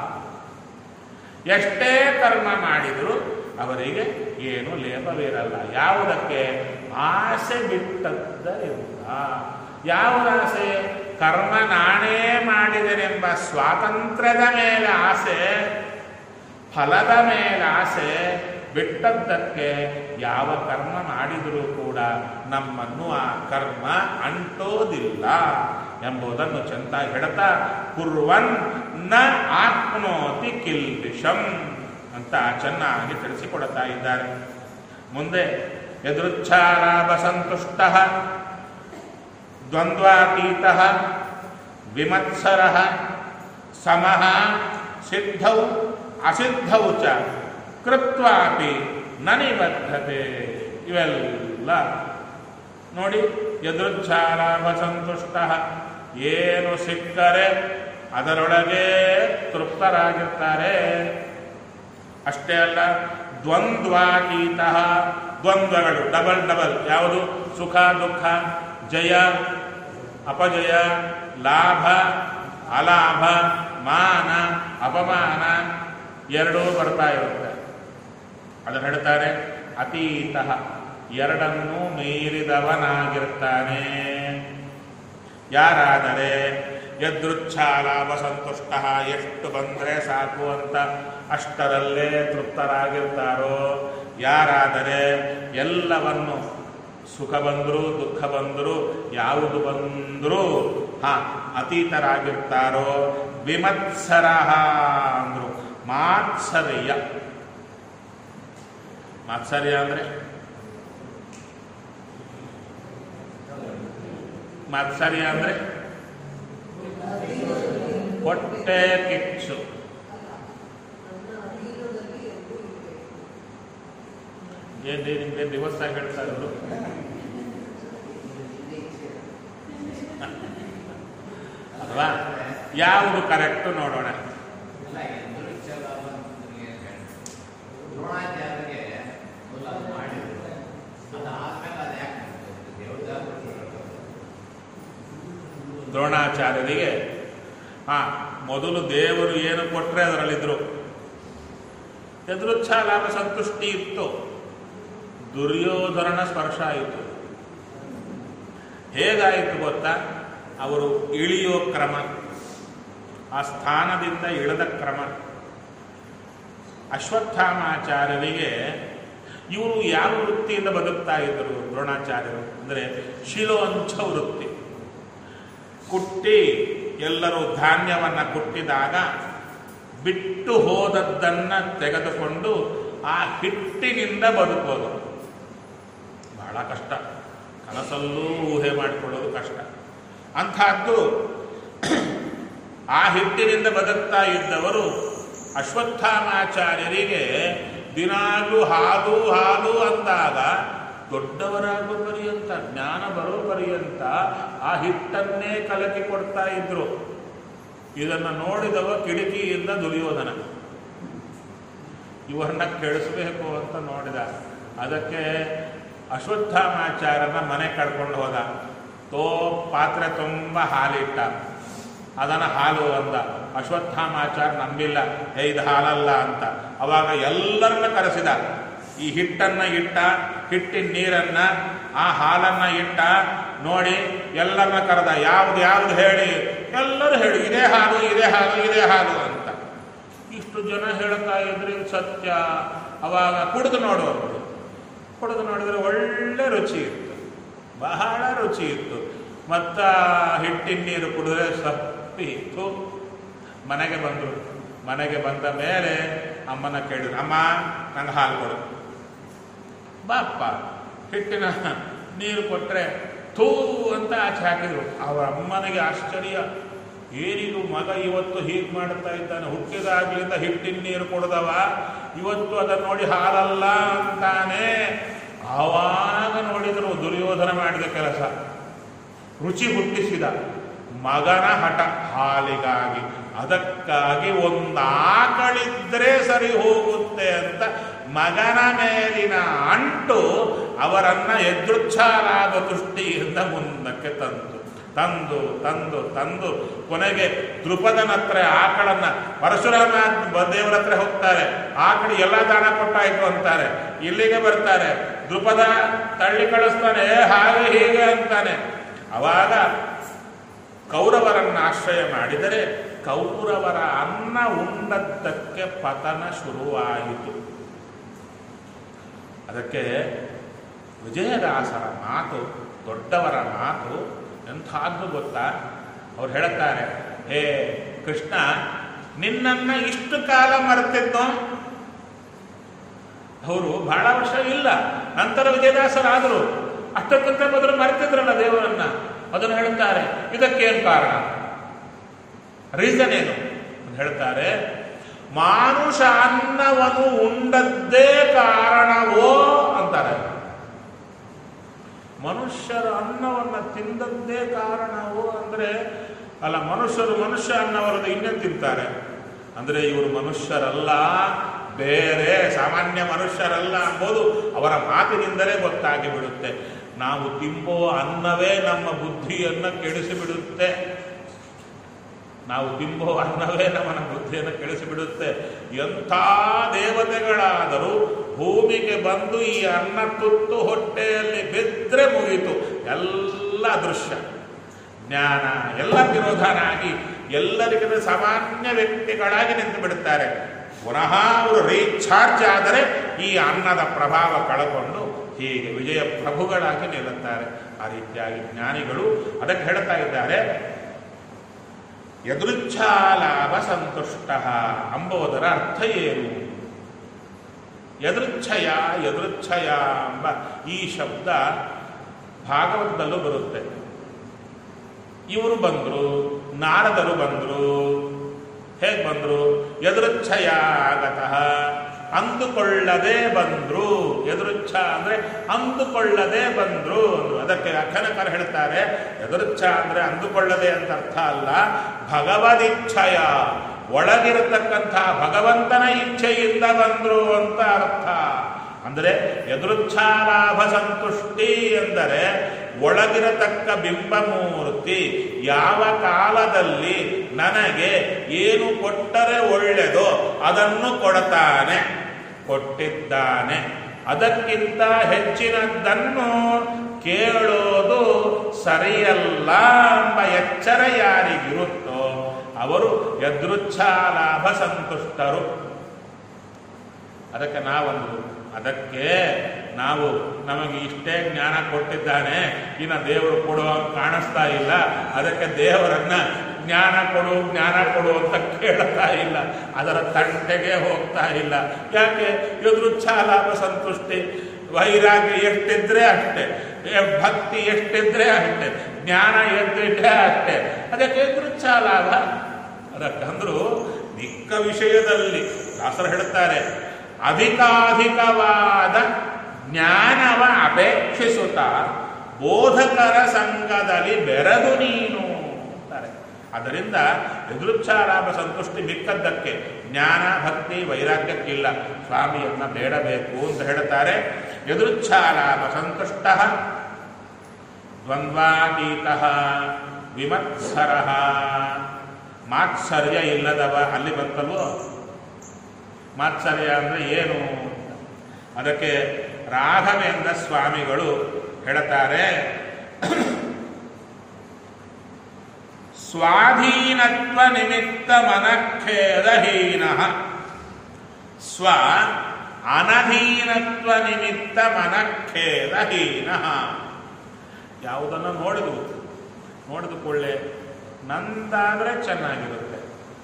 ಎಷ್ಟೇ ಕರ್ಮ ಮಾಡಿದರೂ ಅವರಿಗೆ ಏನು ಲೇಪವಿರಲ್ಲ ಯಾವುದಕ್ಕೆ ಆಸೆ ಬಿಟ್ಟದ್ದರಿಂದ ಯಾವುದಾಸೆ ಕರ್ಮ ನಾನೇ ಮಾಡಿದೆನೆಂಬ ಸ್ವಾತಂತ್ರ್ಯದ ಮೇಲೆ ಆಸೆ ಫಲದ ಮೇಲೆ ಆಸೆ ಬಿಟ್ಟದ್ದಕ್ಕೆ ಯಾವ ಕರ್ಮ ಮಾಡಿದರೂ ಕೂಡ ನಮ್ಮನ್ನು ಆ ಕರ್ಮ ಅಂಟೋದಿಲ್ಲ ಎಂಬುದನ್ನು ಚಂದ ಹೇಳ್ತಾ ಕುರ್ವನ್ ನ ಆತ್ಮೋತಿ ಕಿಲ್ಬಿಷಂ ಅಂತ ಚೆನ್ನಾಗಿ ತಿಳಿಸಿಕೊಡ್ತಾ ಇದ್ದಾರೆ ಮುಂದೆ ಯದೃಚ್ಛಾಲಾಭ ಸಂತುಷ್ಟ ದ್ವಂದ್ವಾತೀತ ವಿಮತ್ಸರ ಸಮಃ ಸಿದ್ಧೌ ಅಸಿದ್ಧೌ ಚ ಕೃತ್ವಾಪಿ ನ ನಿಬದ್ಧತೆ ಇವೆಲ್ಲ ನೋಡಿ ಯದೃಚ್ಛಾಲಾಭ ಸಂತುಷ್ಟ ಏನು ಸಿಕ್ಕರೆ ಅದರೊಳಗೆ ತೃಪ್ತರಾಗಿರ್ತಾರೆ ಅಷ್ಟೇ ಅಲ್ಲ ದ್ವಂದ್ವಾತೀತ ದ್ವಂದ್ವಗಳು ಡಬಲ್ ಡಬಲ್ ಯಾವುದು ಸುಖ ದುಃಖ ಜಯ ಅಪಜಯ ಲಾಭ ಅಲಾಭ ಮಾನ ಅಪಮಾನ ಎರಡೂ ಬರ್ತಾ ಇರುತ್ತೆ ಅದನ್ನು ಹೇಳ್ತಾರೆ ಅತೀತ ಎರಡನ್ನೂ ಮೀರಿದವನಾಗಿರ್ತಾನೆ ಯಾರಾದರೆ ಯದೃಚ್ಛಾಲಾಭ ಸಂತುಷ್ಟ ಎಷ್ಟು ಬಂದರೆ ಸಾಕು ಅಂತ ಅಷ್ಟರಲ್ಲೇ ತೃಪ್ತರಾಗಿರ್ತಾರೋ ಯಾರಾದರೆ ಎಲ್ಲವನ್ನು ಸುಖ ಬಂದರೂ ದುಃಖ ಬಂದರೂ ಯಾವುದು ಬಂದರೂ ಹಾ ಅತೀತರಾಗಿರ್ತಾರೋ ವಿಮತ್ಸರ ಅಂದ್ರು ಮಾತ್ಸರ್ಯ ಮಾತ್ಸರ್ಯ ಅಂದ್ರೆ ಮಾತ್ಸರ್ಯ ಅಂದ್ರೆ ಹೊಟ್ಟೆ ಕಿಚ್ಚು ನನ್ನ ಅಧೀನದಲ್ಲಿ ಎಲ್ಲೂ ಇದೆ ಏನ್ರಿ ನಿಮ್ಗೆ ದಿವಸ ಹೇಳ್ತಾ ಇದ್ರು ಅಲ್ವಾ ಯಾವುದು ಕರೆಕ್ಟ್ ನೋಡೋಣ ಇಲ್ಲ ಎಲ್ಲರೂ ಇಚ್ಛೆಲಾಭ ಅಂತಂದ್ರೆ ಏನ್ ಹೇಳಿ ದ್ರೋಣಾಚಾರ್ಯರಿಗೆ ಮೊದಲು ಅದು ಮಾಡಿದ್ರು ಅದಾದ್ಮೇಲೆ ಅದು ಯಾಕೆ ದೇವದಾಸರು ದ್ರೋಣಾಚಾರ್ಯರಿಗೆ ಹಾ ಮೊದಲು ದೇವರು ಏನು ಕೊಟ್ರೆ ಅದರಲ್ಲಿದ್ರು ಎದುರುಚ್ಛ ಲಾಭ ಸಂತುಷ್ಟಿ ಇತ್ತು ದುರ್ಯೋಧನನ ಸ್ಪರ್ಶ ಆಯಿತು ಹೇಗಾಯಿತು ಗೊತ್ತಾ ಅವರು ಇಳಿಯೋ ಕ್ರಮ ಆ ಸ್ಥಾನದಿಂದ ಇಳಿದ ಕ್ರಮ ಅಶ್ವತ್ಥಾಮಾಚಾರ್ಯರಿಗೆ ಇವರು ಯಾವ ವೃತ್ತಿಯಿಂದ ಬದುಕ್ತಾ ಇದ್ದರು ದ್ರೋಣಾಚಾರ್ಯರು ಅಂದರೆ ಶಿಲೋಂಚ ವೃತ್ತಿ ಕುಟ್ಟಿ ಎಲ್ಲರೂ ಧಾನ್ಯವನ್ನು ಕುಟ್ಟಿದಾಗ ಬಿಟ್ಟು ಹೋದದ್ದನ್ನು ತೆಗೆದುಕೊಂಡು ಆ ಹಿಟ್ಟಿನಿಂದ ಬದುಕೋದು ಬಹಳ ಕಷ್ಟ ಕನಸಲ್ಲೂ ಊಹೆ ಮಾಡಿಕೊಳ್ಳೋದು ಕಷ್ಟ ಅಂಥದ್ದು ಆ ಹಿಟ್ಟಿನಿಂದ ಬದುಕ್ತಾ ಇದ್ದವರು ಅಶ್ವತ್ಥಾಮಾಚಾರ್ಯರಿಗೆ ದಿನಾಗ್ಲೂ ಹಾಲು ಹಾಲು ಅಂದಾಗ ದೊಡ್ಡವರಾಗೋ ಪರ್ಯಂತ ಜ್ಞಾನ ಬರೋ ಪರ್ಯಂತ ಆ ಹಿಟ್ಟನ್ನೇ ಕಲಕಿ ಕೊಡ್ತಾ ಇದ್ರು ಇದನ್ನು ನೋಡಿದವ ಕಿಟಕಿಯಿಂದ ದುರ್ಯೋಧನ ಇವರನ್ನ ಕೆಡಿಸ್ಬೇಕು ಅಂತ ನೋಡಿದ ಅದಕ್ಕೆ ಅಶ್ವತ್ಥಾಮಾಚಾರ್ಯನ ಮನೆ ಕರ್ಕೊಂಡು ಹೋದ ತೋ ಪಾತ್ರೆ ತುಂಬ ಹಾಲಿಟ್ಟ ಅದನ್ನು ಹಾಲು ಅಂದ ಅಶ್ವತ್ಥಾಮಾಚಾರ ನಂಬಿಲ್ಲ ಹೇ ಇದು ಹಾಲಲ್ಲ ಅಂತ ಅವಾಗ ಎಲ್ಲರನ್ನ ಕರೆಸಿದ ಈ ಹಿಟ್ಟನ್ನ ಇಟ್ಟ ಹಿಟ್ಟಿನ ನೀರನ್ನ ಆ ಹಾಲನ್ನ ಇಟ್ಟ ನೋಡಿ ಎಲ್ಲರನ್ನ ಕರೆದ ಯಾವ್ದು ಯಾವ್ದು ಹೇಳಿ ಎಲ್ಲರೂ ಹೇಳಿ ಇದೇ ಹಾಲು ಇದೇ ಹಾಲು ಇದೇ ಹಾಲು ಅಂತ ಇಷ್ಟು ಜನ ಹೇಳ್ತಾ ಇದ್ರೆ ಇದು ಸತ್ಯ ಅವಾಗ ಕುಡಿದು ನೋಡುವರು ಕುಡಿದು ನೋಡಿದ್ರೆ ಒಳ್ಳೆ ರುಚಿ ಇತ್ತು ಬಹಳ ರುಚಿ ಇತ್ತು ಮತ್ತ ಹಿಟ್ಟಿನ ನೀರು ಕುಡಿದ್ರೆ ಸಪ್ಪಿ ಇತ್ತು ಮನೆಗೆ ಬಂದರು ಮನೆಗೆ ಬಂದ ಮೇಲೆ ಅಮ್ಮನ ಕೇಳಿದ್ರು ಅಮ್ಮ ನಂಗೆ ಹಾಲು ಕೊಡು ಬಾಪ್ಪ ಹಿಟ್ಟಿನ ನೀರು ಕೊಟ್ಟರೆ ಥೂ ಅಂತ ಆಚೆ ಹಾಕಿದ್ರು ಅವರ ಅಮ್ಮನಿಗೆ ಆಶ್ಚರ್ಯ ಏನಿದು ಮಗ ಇವತ್ತು ಹೀಗೆ ಮಾಡುತ್ತಾ ಇದ್ದಾನೆ ಹುಟ್ಟಿದಾಗ್ಲಿಂದ ಹಿಟ್ಟಿನ ನೀರು ಕೊಡದವ ಇವತ್ತು ಅದನ್ನು ನೋಡಿ ಹಾಲಲ್ಲ ಅಂತಾನೆ ಆವಾಗ ನೋಡಿದ್ರು ದುರ್ಯೋಧನ ಮಾಡಿದ ಕೆಲಸ ರುಚಿ ಹುಟ್ಟಿಸಿದ ಮಗನ ಹಠ ಹಾಲಿಗಾಗಿ ಅದಕ್ಕಾಗಿ ಒಂದು ಆಕಳಿದ್ರೆ ಸರಿ ಹೋಗುತ್ತೆ ಅಂತ ಮಗನ ಮೇಲಿನ ಅಂಟು ಅವರನ್ನ ಎದುರ್ಚಾಲಾದ ದೃಷ್ಟಿಯಿಂದ ಮುಂದಕ್ಕೆ ತಂತು ತಂದು ತಂದು ತಂದು ಕೊನೆಗೆ ದೃಪದನ ಹತ್ರ ಆಕಳನ್ನ ಪರಶುರಾಮ ದೇವರ ಹತ್ರ ಹೋಗ್ತಾರೆ ಆಕಳು ಎಲ್ಲ ದಾನ ಕೊಟ್ಟಾಯ್ತು ಅಂತಾರೆ ಇಲ್ಲಿಗೆ ಬರ್ತಾರೆ ದೃಪದ ತಳ್ಳಿ ಕಳಿಸ್ತಾನೆ ಹಾಗೆ ಹೀಗೆ ಅಂತಾನೆ ಅವಾಗ ಕೌರವರನ್ನ ಆಶ್ರಯ ಮಾಡಿದರೆ ಕೌರವರ ಅನ್ನ ಉಂಡದ್ದಕ್ಕೆ ಪತನ ಶುರುವಾಯಿತು ಅದಕ್ಕೆ ವಿಜಯದಾಸರ ಮಾತು ದೊಡ್ಡವರ ಮಾತು ಎಂಥದ್ದು ಗೊತ್ತಾ ಅವ್ರು ಹೇಳುತ್ತಾರೆ ಹೇ ಕೃಷ್ಣ ನಿನ್ನನ್ನ ಇಷ್ಟು ಕಾಲ ಮರೆತಿದ್ದೋ ಅವರು ಬಹಳ ವರ್ಷ ಇಲ್ಲ ನಂತರ ವಿಜಯದಾಸರಾದರು ಅಷ್ಟಕ್ಕಿಂತ ಮೊದಲು ಮರೆತಿದ್ರಲ್ಲ ದೇವರನ್ನ ಅದನ್ನು ಹೇಳ್ತಾರೆ ಇದಕ್ಕೇನು ಕಾರಣ ರೀಸನ್ ಏನು ಅಂತ ಹೇಳ್ತಾರೆ ಮಾನುಷ ಅನ್ನವನ್ನು ಉಂಡದ್ದೇ ಕಾರಣವೋ ಅಂತಾರೆ ಮನುಷ್ಯರ ಅನ್ನವನ್ನ ತಿಂದದ್ದೇ ಕಾರಣವೋ ಅಂದ್ರೆ ಅಲ್ಲ ಮನುಷ್ಯರು ಮನುಷ್ಯ ಅನ್ನವರದ್ದು ಇನ್ನೇ ತಿಂತಾರೆ ಅಂದ್ರೆ ಇವರು ಮನುಷ್ಯರಲ್ಲ ಬೇರೆ ಸಾಮಾನ್ಯ ಮನುಷ್ಯರಲ್ಲ ಎಂಬುದು ಅವರ ಮಾತಿನಿಂದಲೇ ಗೊತ್ತಾಗಿ ಬಿಡುತ್ತೆ ನಾವು ತಿಂಬೋ ಅನ್ನವೇ ನಮ್ಮ ಬುದ್ಧಿಯನ್ನು ಕೆಡಿಸಿಬಿಡುತ್ತೆ ನಾವು ತಿಂಬೋ ಅನ್ನವೇ ನಮ್ಮನ ಬುದ್ಧಿಯನ್ನು ಕೆಡಿಸಿಬಿಡುತ್ತೆ ಎಂಥ ದೇವತೆಗಳಾದರೂ ಭೂಮಿಗೆ ಬಂದು ಈ ಅನ್ನ ತುತ್ತು ಹೊಟ್ಟೆಯಲ್ಲಿ ಬಿದ್ದರೆ ಮುಗೀತು ಎಲ್ಲ ದೃಶ್ಯ ಜ್ಞಾನ ಎಲ್ಲ ತಿರೋಧಾನ ಆಗಿ ಎಲ್ಲರಿಗಿಂತ ಸಾಮಾನ್ಯ ವ್ಯಕ್ತಿಗಳಾಗಿ ನಿಂತು ಬಿಡುತ್ತಾರೆ ಪುನಃ ಅವರು ರೀಚಾರ್ಜ್ ಆದರೆ ಈ ಅನ್ನದ ಪ್ರಭಾವ ಕಳಕೊಂಡು ಹೀಗೆ ವಿಜಯ ಪ್ರಭುಗಳಾಗಿ ನಿಲ್ಲುತ್ತಾರೆ ಆ ರೀತಿಯಾಗಿ ಜ್ಞಾನಿಗಳು ಅದಕ್ಕೆ ಹೇಳ್ತಾ ಇದ್ದಾರೆ ಯದೃಚ್ಛಾಲಾಭ ಸಂತುಷ್ಟ ಅಂಬುವುದರ ಅರ್ಥ ಏನು ಯದೃಚ್ಛಯ ಯದೃಚ್ಛಯ ಎಂಬ ಈ ಶಬ್ದ ಭಾಗವತದಲ್ಲೂ ಬರುತ್ತೆ ಇವರು ಬಂದರು ನಾರದರು ಬಂದರು ಹೇಗೆ ಬಂದರು ಯದೃಚ್ಛಯ ಆಗತಃ ಅಂದುಕೊಳ್ಳದೆ ಬಂದ್ರು ಎದುರುಚ್ಛ ಅಂದ್ರೆ ಅಂದುಕೊಳ್ಳದೆ ಬಂದ್ರು ಅಂದ್ರು ಅದಕ್ಕೆ ಅಖನಕರ ಹೇಳ್ತಾರೆ ಎದುರುಚ್ಛ ಅಂದ್ರೆ ಅಂದುಕೊಳ್ಳದೆ ಅಂತ ಅರ್ಥ ಅಲ್ಲ ಭಗವದಿಚ್ಛಯ ಒಳಗಿರತಕ್ಕಂಥ ಭಗವಂತನ ಇಚ್ಛೆಯಿಂದ ಬಂದ್ರು ಅಂತ ಅರ್ಥ ಅಂದರೆ ಎದುರುಚ್ಛಾಲಾಭ ಸಂತುಷ್ಟಿ ಎಂದರೆ ಒಳಗಿರತಕ್ಕ ಬಿಂಬಮೂರ್ತಿ ಯಾವ ಕಾಲದಲ್ಲಿ ನನಗೆ ಏನು ಕೊಟ್ಟರೆ ಒಳ್ಳೆಯದೋ ಅದನ್ನು ಕೊಡ್ತಾನೆ ಕೊಟ್ಟಿದ್ದಾನೆ ಅದಕ್ಕಿಂತ ಹೆಚ್ಚಿನದ್ದನ್ನು ಕೇಳೋದು ಸರಿಯಲ್ಲ ಎಂಬ ಎಚ್ಚರ ಯಾರಿಗಿರುತ್ತೋ ಅವರು ಎದೃಚ್ಛಾಲಾಭ ಸಂತುಷ್ಟರು ಅದಕ್ಕೆ ನಾವೊಂದು ಅದಕ್ಕೆ ನಾವು ನಮಗೆ ಇಷ್ಟೇ ಜ್ಞಾನ ಕೊಟ್ಟಿದ್ದಾನೆ ಇನ್ನು ದೇವರು ಕೊಡುವ ಕಾಣಿಸ್ತಾ ಇಲ್ಲ ಅದಕ್ಕೆ ದೇವರನ್ನ ಜ್ಞಾನ ಕೊಡು ಜ್ಞಾನ ಕೊಡು ಅಂತ ಕೇಳ್ತಾ ಇಲ್ಲ ಅದರ ತಂಟೆಗೆ ಹೋಗ್ತಾ ಇಲ್ಲ ಯಾಕೆ ಎದುರುಚ್ಛಾಲಾಭ ಸಂತುಷ್ಟಿ ವೈರಾಗ್ಯ ಎಷ್ಟಿದ್ರೆ ಅಷ್ಟೇ ಏ, ಭಕ್ತಿ ಎಷ್ಟಿದ್ರೆ ಅಷ್ಟೇ ಜ್ಞಾನ ಎಷ್ಟಿದ್ರೆ ಅಷ್ಟೇ ಅದಕ್ಕೆ ಎದುರುಚ್ಛಾಲಾಭ ಅದಕ್ಕಂದ್ರು ನಿಕ್ಕ ವಿಷಯದಲ್ಲಿ ದಾಸರು ಹೇಳ್ತಾರೆ ಅಧಿಕಾಧಿಕವಾದ ಜ್ಞಾನವ ಅಪೇಕ್ಷಿಸುತ್ತಾ ಬೋಧಕರ ಸಂಘದಲ್ಲಿ ಬೆರೆದು ನೀನು ಅಂತಾರೆ ಅದರಿಂದ ಎದುರುಚ್ಚಾರಾಮ ಸಂತುಷ್ಟಿ ಮಿಕ್ಕದ್ದಕ್ಕೆ ಜ್ಞಾನ ಭಕ್ತಿ ವೈರಾಗ್ಯಕ್ಕಿಲ್ಲ ಸ್ವಾಮಿಯನ್ನ ಬೇಡಬೇಕು ಅಂತ ಹೇಳ್ತಾರೆ ಎದುರುಚ್ಚಾರಾಮ ಸಂತುಷ್ಟ ದ್ವಂದ್ವಾತೀತ ವಿಮತ್ಸರ ಮಾತ್ಸರ್ಯ ಇಲ್ಲದವ ಅಲ್ಲಿ ಬಂತಲ್ವೋ ಮಾತ್ಸರ್ಯ ಅಂದರೆ ಏನು ಅದಕ್ಕೆ ರಾಘವೇಂದ್ರ ಸ್ವಾಮಿಗಳು ಹೇಳ್ತಾರೆ ಸ್ವಾಧೀನತ್ವ ನಿಮಿತ್ತ ಮನಖೇದಹೀನ ಸ್ವ ಅನಧೀನತ್ವ ನಿಮಿತ್ತ ಮನಖೇದಹೀನ ಯಾವುದನ್ನು ನೋಡಿದ್ವು ನೋಡಿದ ಕೂಡಲೇ ನಂದಾದ್ರೆ ಚೆನ್ನಾಗಿರುತ್ತೆ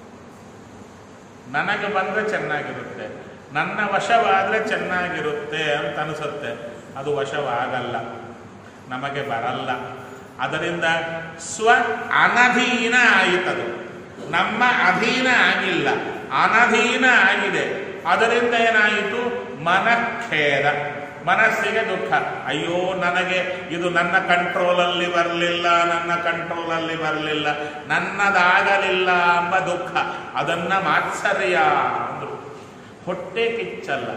ನನಗೆ ಬಂದರೆ ಚೆನ್ನಾಗಿರುತ್ತೆ ನನ್ನ ವಶವಾದರೆ ಚೆನ್ನಾಗಿರುತ್ತೆ ಅಂತ ಅನಿಸುತ್ತೆ ಅದು ವಶವಾಗಲ್ಲ ನಮಗೆ ಬರಲ್ಲ ಅದರಿಂದ ಸ್ವ ಅನಧೀನ ಆಯಿತದು ನಮ್ಮ ಅಧೀನ ಆಗಿಲ್ಲ ಅನಧೀನ ಆಗಿದೆ ಅದರಿಂದ ಏನಾಯಿತು ಮನಖೇದ ಮನಸ್ಸಿಗೆ ದುಃಖ ಅಯ್ಯೋ ನನಗೆ ಇದು ನನ್ನ ಕಂಟ್ರೋಲಲ್ಲಿ ಬರಲಿಲ್ಲ ನನ್ನ ಕಂಟ್ರೋಲಲ್ಲಿ ಬರಲಿಲ್ಲ ನನ್ನದಾಗಲಿಲ್ಲ ಎಂಬ ದುಃಖ ಅದನ್ನ ಮಾತ್ಸರ್ಯ ಅಂದ್ರು ಹೊಟ್ಟೆ ಕಿಚ್ಚಲ್ಲ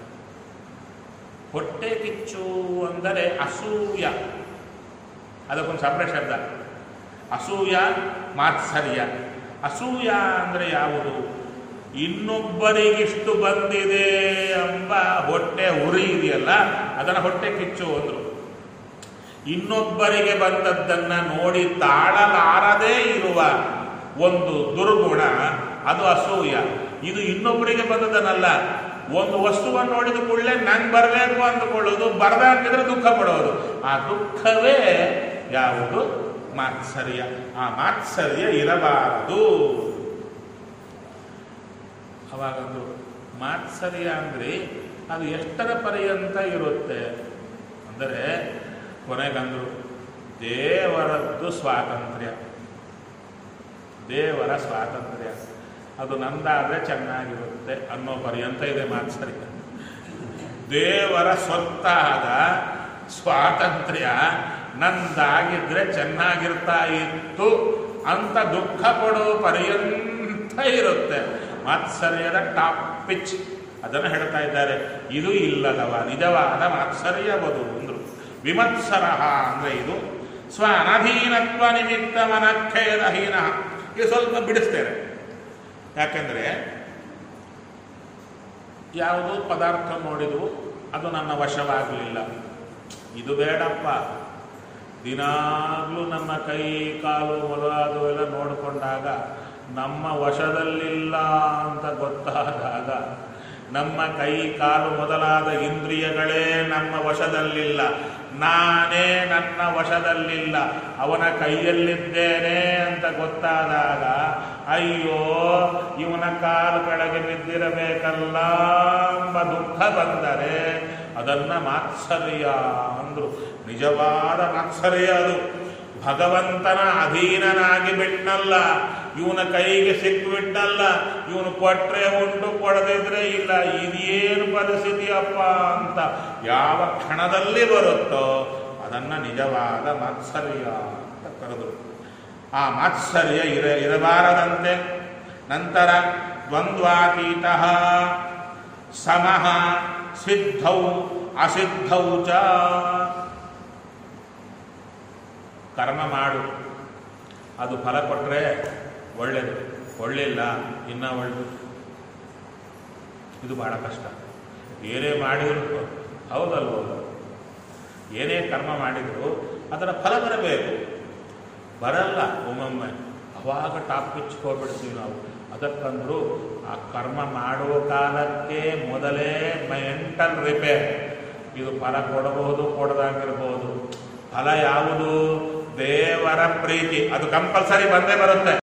ಹೊಟ್ಟೆ ಕಿಚ್ಚು ಅಂದರೆ ಅಸೂಯ ಅದಕ್ಕೊಂದು ಸಪ್ರೇಟ್ ಶಬ್ದ ಅಸೂಯ ಮಾತ್ಸರ್ಯ ಅಸೂಯ ಅಂದರೆ ಯಾವುದು ಇನ್ನೊಬ್ಬರಿಗಿಷ್ಟು ಬಂದಿದೆ ಎಂಬ ಹೊಟ್ಟೆ ಉರಿ ಇದೆಯಲ್ಲ ಅದನ್ನು ಹೊಟ್ಟೆ ಕಿಚ್ಚು ಅಂದ್ರು ಇನ್ನೊಬ್ಬರಿಗೆ ಬಂದದ್ದನ್ನ ನೋಡಿ ತಾಳಲಾರದೇ ಇರುವ ಒಂದು ದುರ್ಗುಣ ಅದು ಅಸೂಯ ಇದು ಇನ್ನೊಬ್ಬರಿಗೆ ಬಂದದನ್ನಲ್ಲ ಒಂದು ವಸ್ತುವನ್ನು ನೋಡಿದ ಕೂಡಲೇ ನಂಗೆ ಬರಬೇಕು ಅಂದುಕೊಳ್ಳೋದು ಬರದಾಕಿದ್ರೆ ದುಃಖ ಪಡೋದು ಆ ದುಃಖವೇ ಯಾವುದು ಮಾತ್ಸರ್ಯ ಆ ಮಾತ್ಸರ್ಯ ಇರಬಾರದು ಅವಾಗಂದು ಮಾತ್ಸರ್ಯ ಅಂದರೆ ಅದು ಎಷ್ಟರ ಪರ್ಯಂತ ಇರುತ್ತೆ ಅಂದರೆ ಕೊನೆಗಂದ್ರು ದೇವರದ್ದು ಸ್ವಾತಂತ್ರ್ಯ ದೇವರ ಸ್ವಾತಂತ್ರ್ಯ ಅದು ನಂದಾದರೆ ಚೆನ್ನಾಗಿರುತ್ತೆ ಅನ್ನೋ ಪರ್ಯಂತ ಇದೆ ಮಾತ್ಸರ್ಯ ದೇವರ ಸ್ವತ್ತಾದ ಸ್ವಾತಂತ್ರ್ಯ ನಂದಾಗಿದ್ರೆ ಚೆನ್ನಾಗಿರ್ತಾ ಇತ್ತು ಅಂತ ದುಃಖ ಪಡೋ ಪರ್ಯಂತ ಇರುತ್ತೆ ಮಾತ್ಸರ್ಯದ ಟಾಪ್ ಪಿಚ್ ಅದನ್ನು ಹೇಳ್ತಾ ಇದ್ದಾರೆ ಇದು ಇಲ್ಲದವ ನಿಜವಾದ ಮಾತ್ಸರ್ಯ ಬದು ಅಂದ್ರು ವಿಮತ್ಸರ ಅಂದ್ರೆ ಇದು ಸ್ವ ಅನಧೀನತ್ವ ನಿಮಿತ್ತ ಮನಖೇದಹೀನ ಇದು ಸ್ವಲ್ಪ ಬಿಡಿಸ್ತೇನೆ ಯಾಕೆಂದ್ರೆ ಯಾವುದು ಪದಾರ್ಥ ನೋಡಿದ್ವು ಅದು ನನ್ನ ವಶವಾಗಲಿಲ್ಲ ಇದು ಬೇಡಪ್ಪ ದಿನಾಗ್ಲೂ ನಮ್ಮ ಕೈ ಕಾಲು ಮೊದಲಾದವೆಲ್ಲ ನೋಡಿಕೊಂಡಾಗ ನಮ್ಮ ವಶದಲ್ಲಿಲ್ಲ ಅಂತ ಗೊತ್ತಾದಾಗ ನಮ್ಮ ಕೈ ಕಾಲು ಮೊದಲಾದ ಇಂದ್ರಿಯಗಳೇ ನಮ್ಮ ವಶದಲ್ಲಿಲ್ಲ ನಾನೇ ನನ್ನ ವಶದಲ್ಲಿಲ್ಲ ಅವನ ಕೈಯಲ್ಲಿದ್ದೇನೆ ಅಂತ ಗೊತ್ತಾದಾಗ ಅಯ್ಯೋ ಇವನ ಕಾಲು ಕೆಳಗೆ ಬಿದ್ದಿರಬೇಕಲ್ಲ ಎಂಬ ದುಃಖ ಬಂದರೆ ಅದನ್ನ ಮಾತ್ಸರ್ಯ ಅಂದ್ರು ನಿಜವಾದ ಮಾತ್ಸರ್ಯ ಅದು ಭಗವಂತನ ಅಧೀನನಾಗಿ ಬಿಟ್ಟನಲ್ಲ ಇವನ ಕೈಗೆ ಸಿಕ್ಬಿಟ್ಟಲ್ಲ ಇವನು ಕೊಟ್ರೆ ಉಂಟು ಕೊಡದಿದ್ರೆ ಇಲ್ಲ ಇದೇನು ಪರಿಸ್ಥಿತಿ ಅಪ್ಪ ಅಂತ ಯಾವ ಕ್ಷಣದಲ್ಲಿ ಬರುತ್ತೋ ಅದನ್ನ ನಿಜವಾದ ಮಾತ್ಸರ್ಯ ಅಂತ ಕರೆದರು ಆ ಮಾತ್ಸರ್ಯ ಇರ ಇರಬಾರದಂತೆ ನಂತರ ದ್ವಂದ್ವಾತೀತ ಸಮಃ ಸಿದ್ಧೌ ಅಸಿದ್ಧೌ ಚ ಕರ್ಮ ಮಾಡು ಅದು ಫಲ ಕೊಟ್ಟರೆ ಒಳ್ಳೆಯದು ಒಳ್ಳಿಲ್ಲ ಇನ್ನೂ ಒಳ್ಳೆಯದು ಇದು ಬಹಳ ಕಷ್ಟ ಏನೇ ಮಾಡಿದ್ರು ಹೌದಲ್ವ ಏನೇ ಕರ್ಮ ಮಾಡಿದ್ರು ಅದರ ಫಲ ಬರಬೇಕು ಬರಲ್ಲ ಒಮ್ಮೊಮ್ಮೆ ಅವಾಗ ಟಾಪ್ ಪಿಚ್ ಹೋಗ್ಬಿಡ್ತೀವಿ ನಾವು ಅದಕ್ಕಂದ್ರು ಆ ಕರ್ಮ ಮಾಡುವ ಕಾಲಕ್ಕೆ ಮೊದಲೇ ಮೆಂಟಲ್ ರಿಪೇರ್ ಇದು ಫಲ ಕೊಡಬಹುದು ಕೊಡದಾಗಿರ್ಬೋದು ಫಲ ಯಾವುದು ದೇವರ ಪ್ರೀತಿ ಅದು ಕಂಪಲ್ಸರಿ ಬಂದೇ ಬರುತ್ತೆ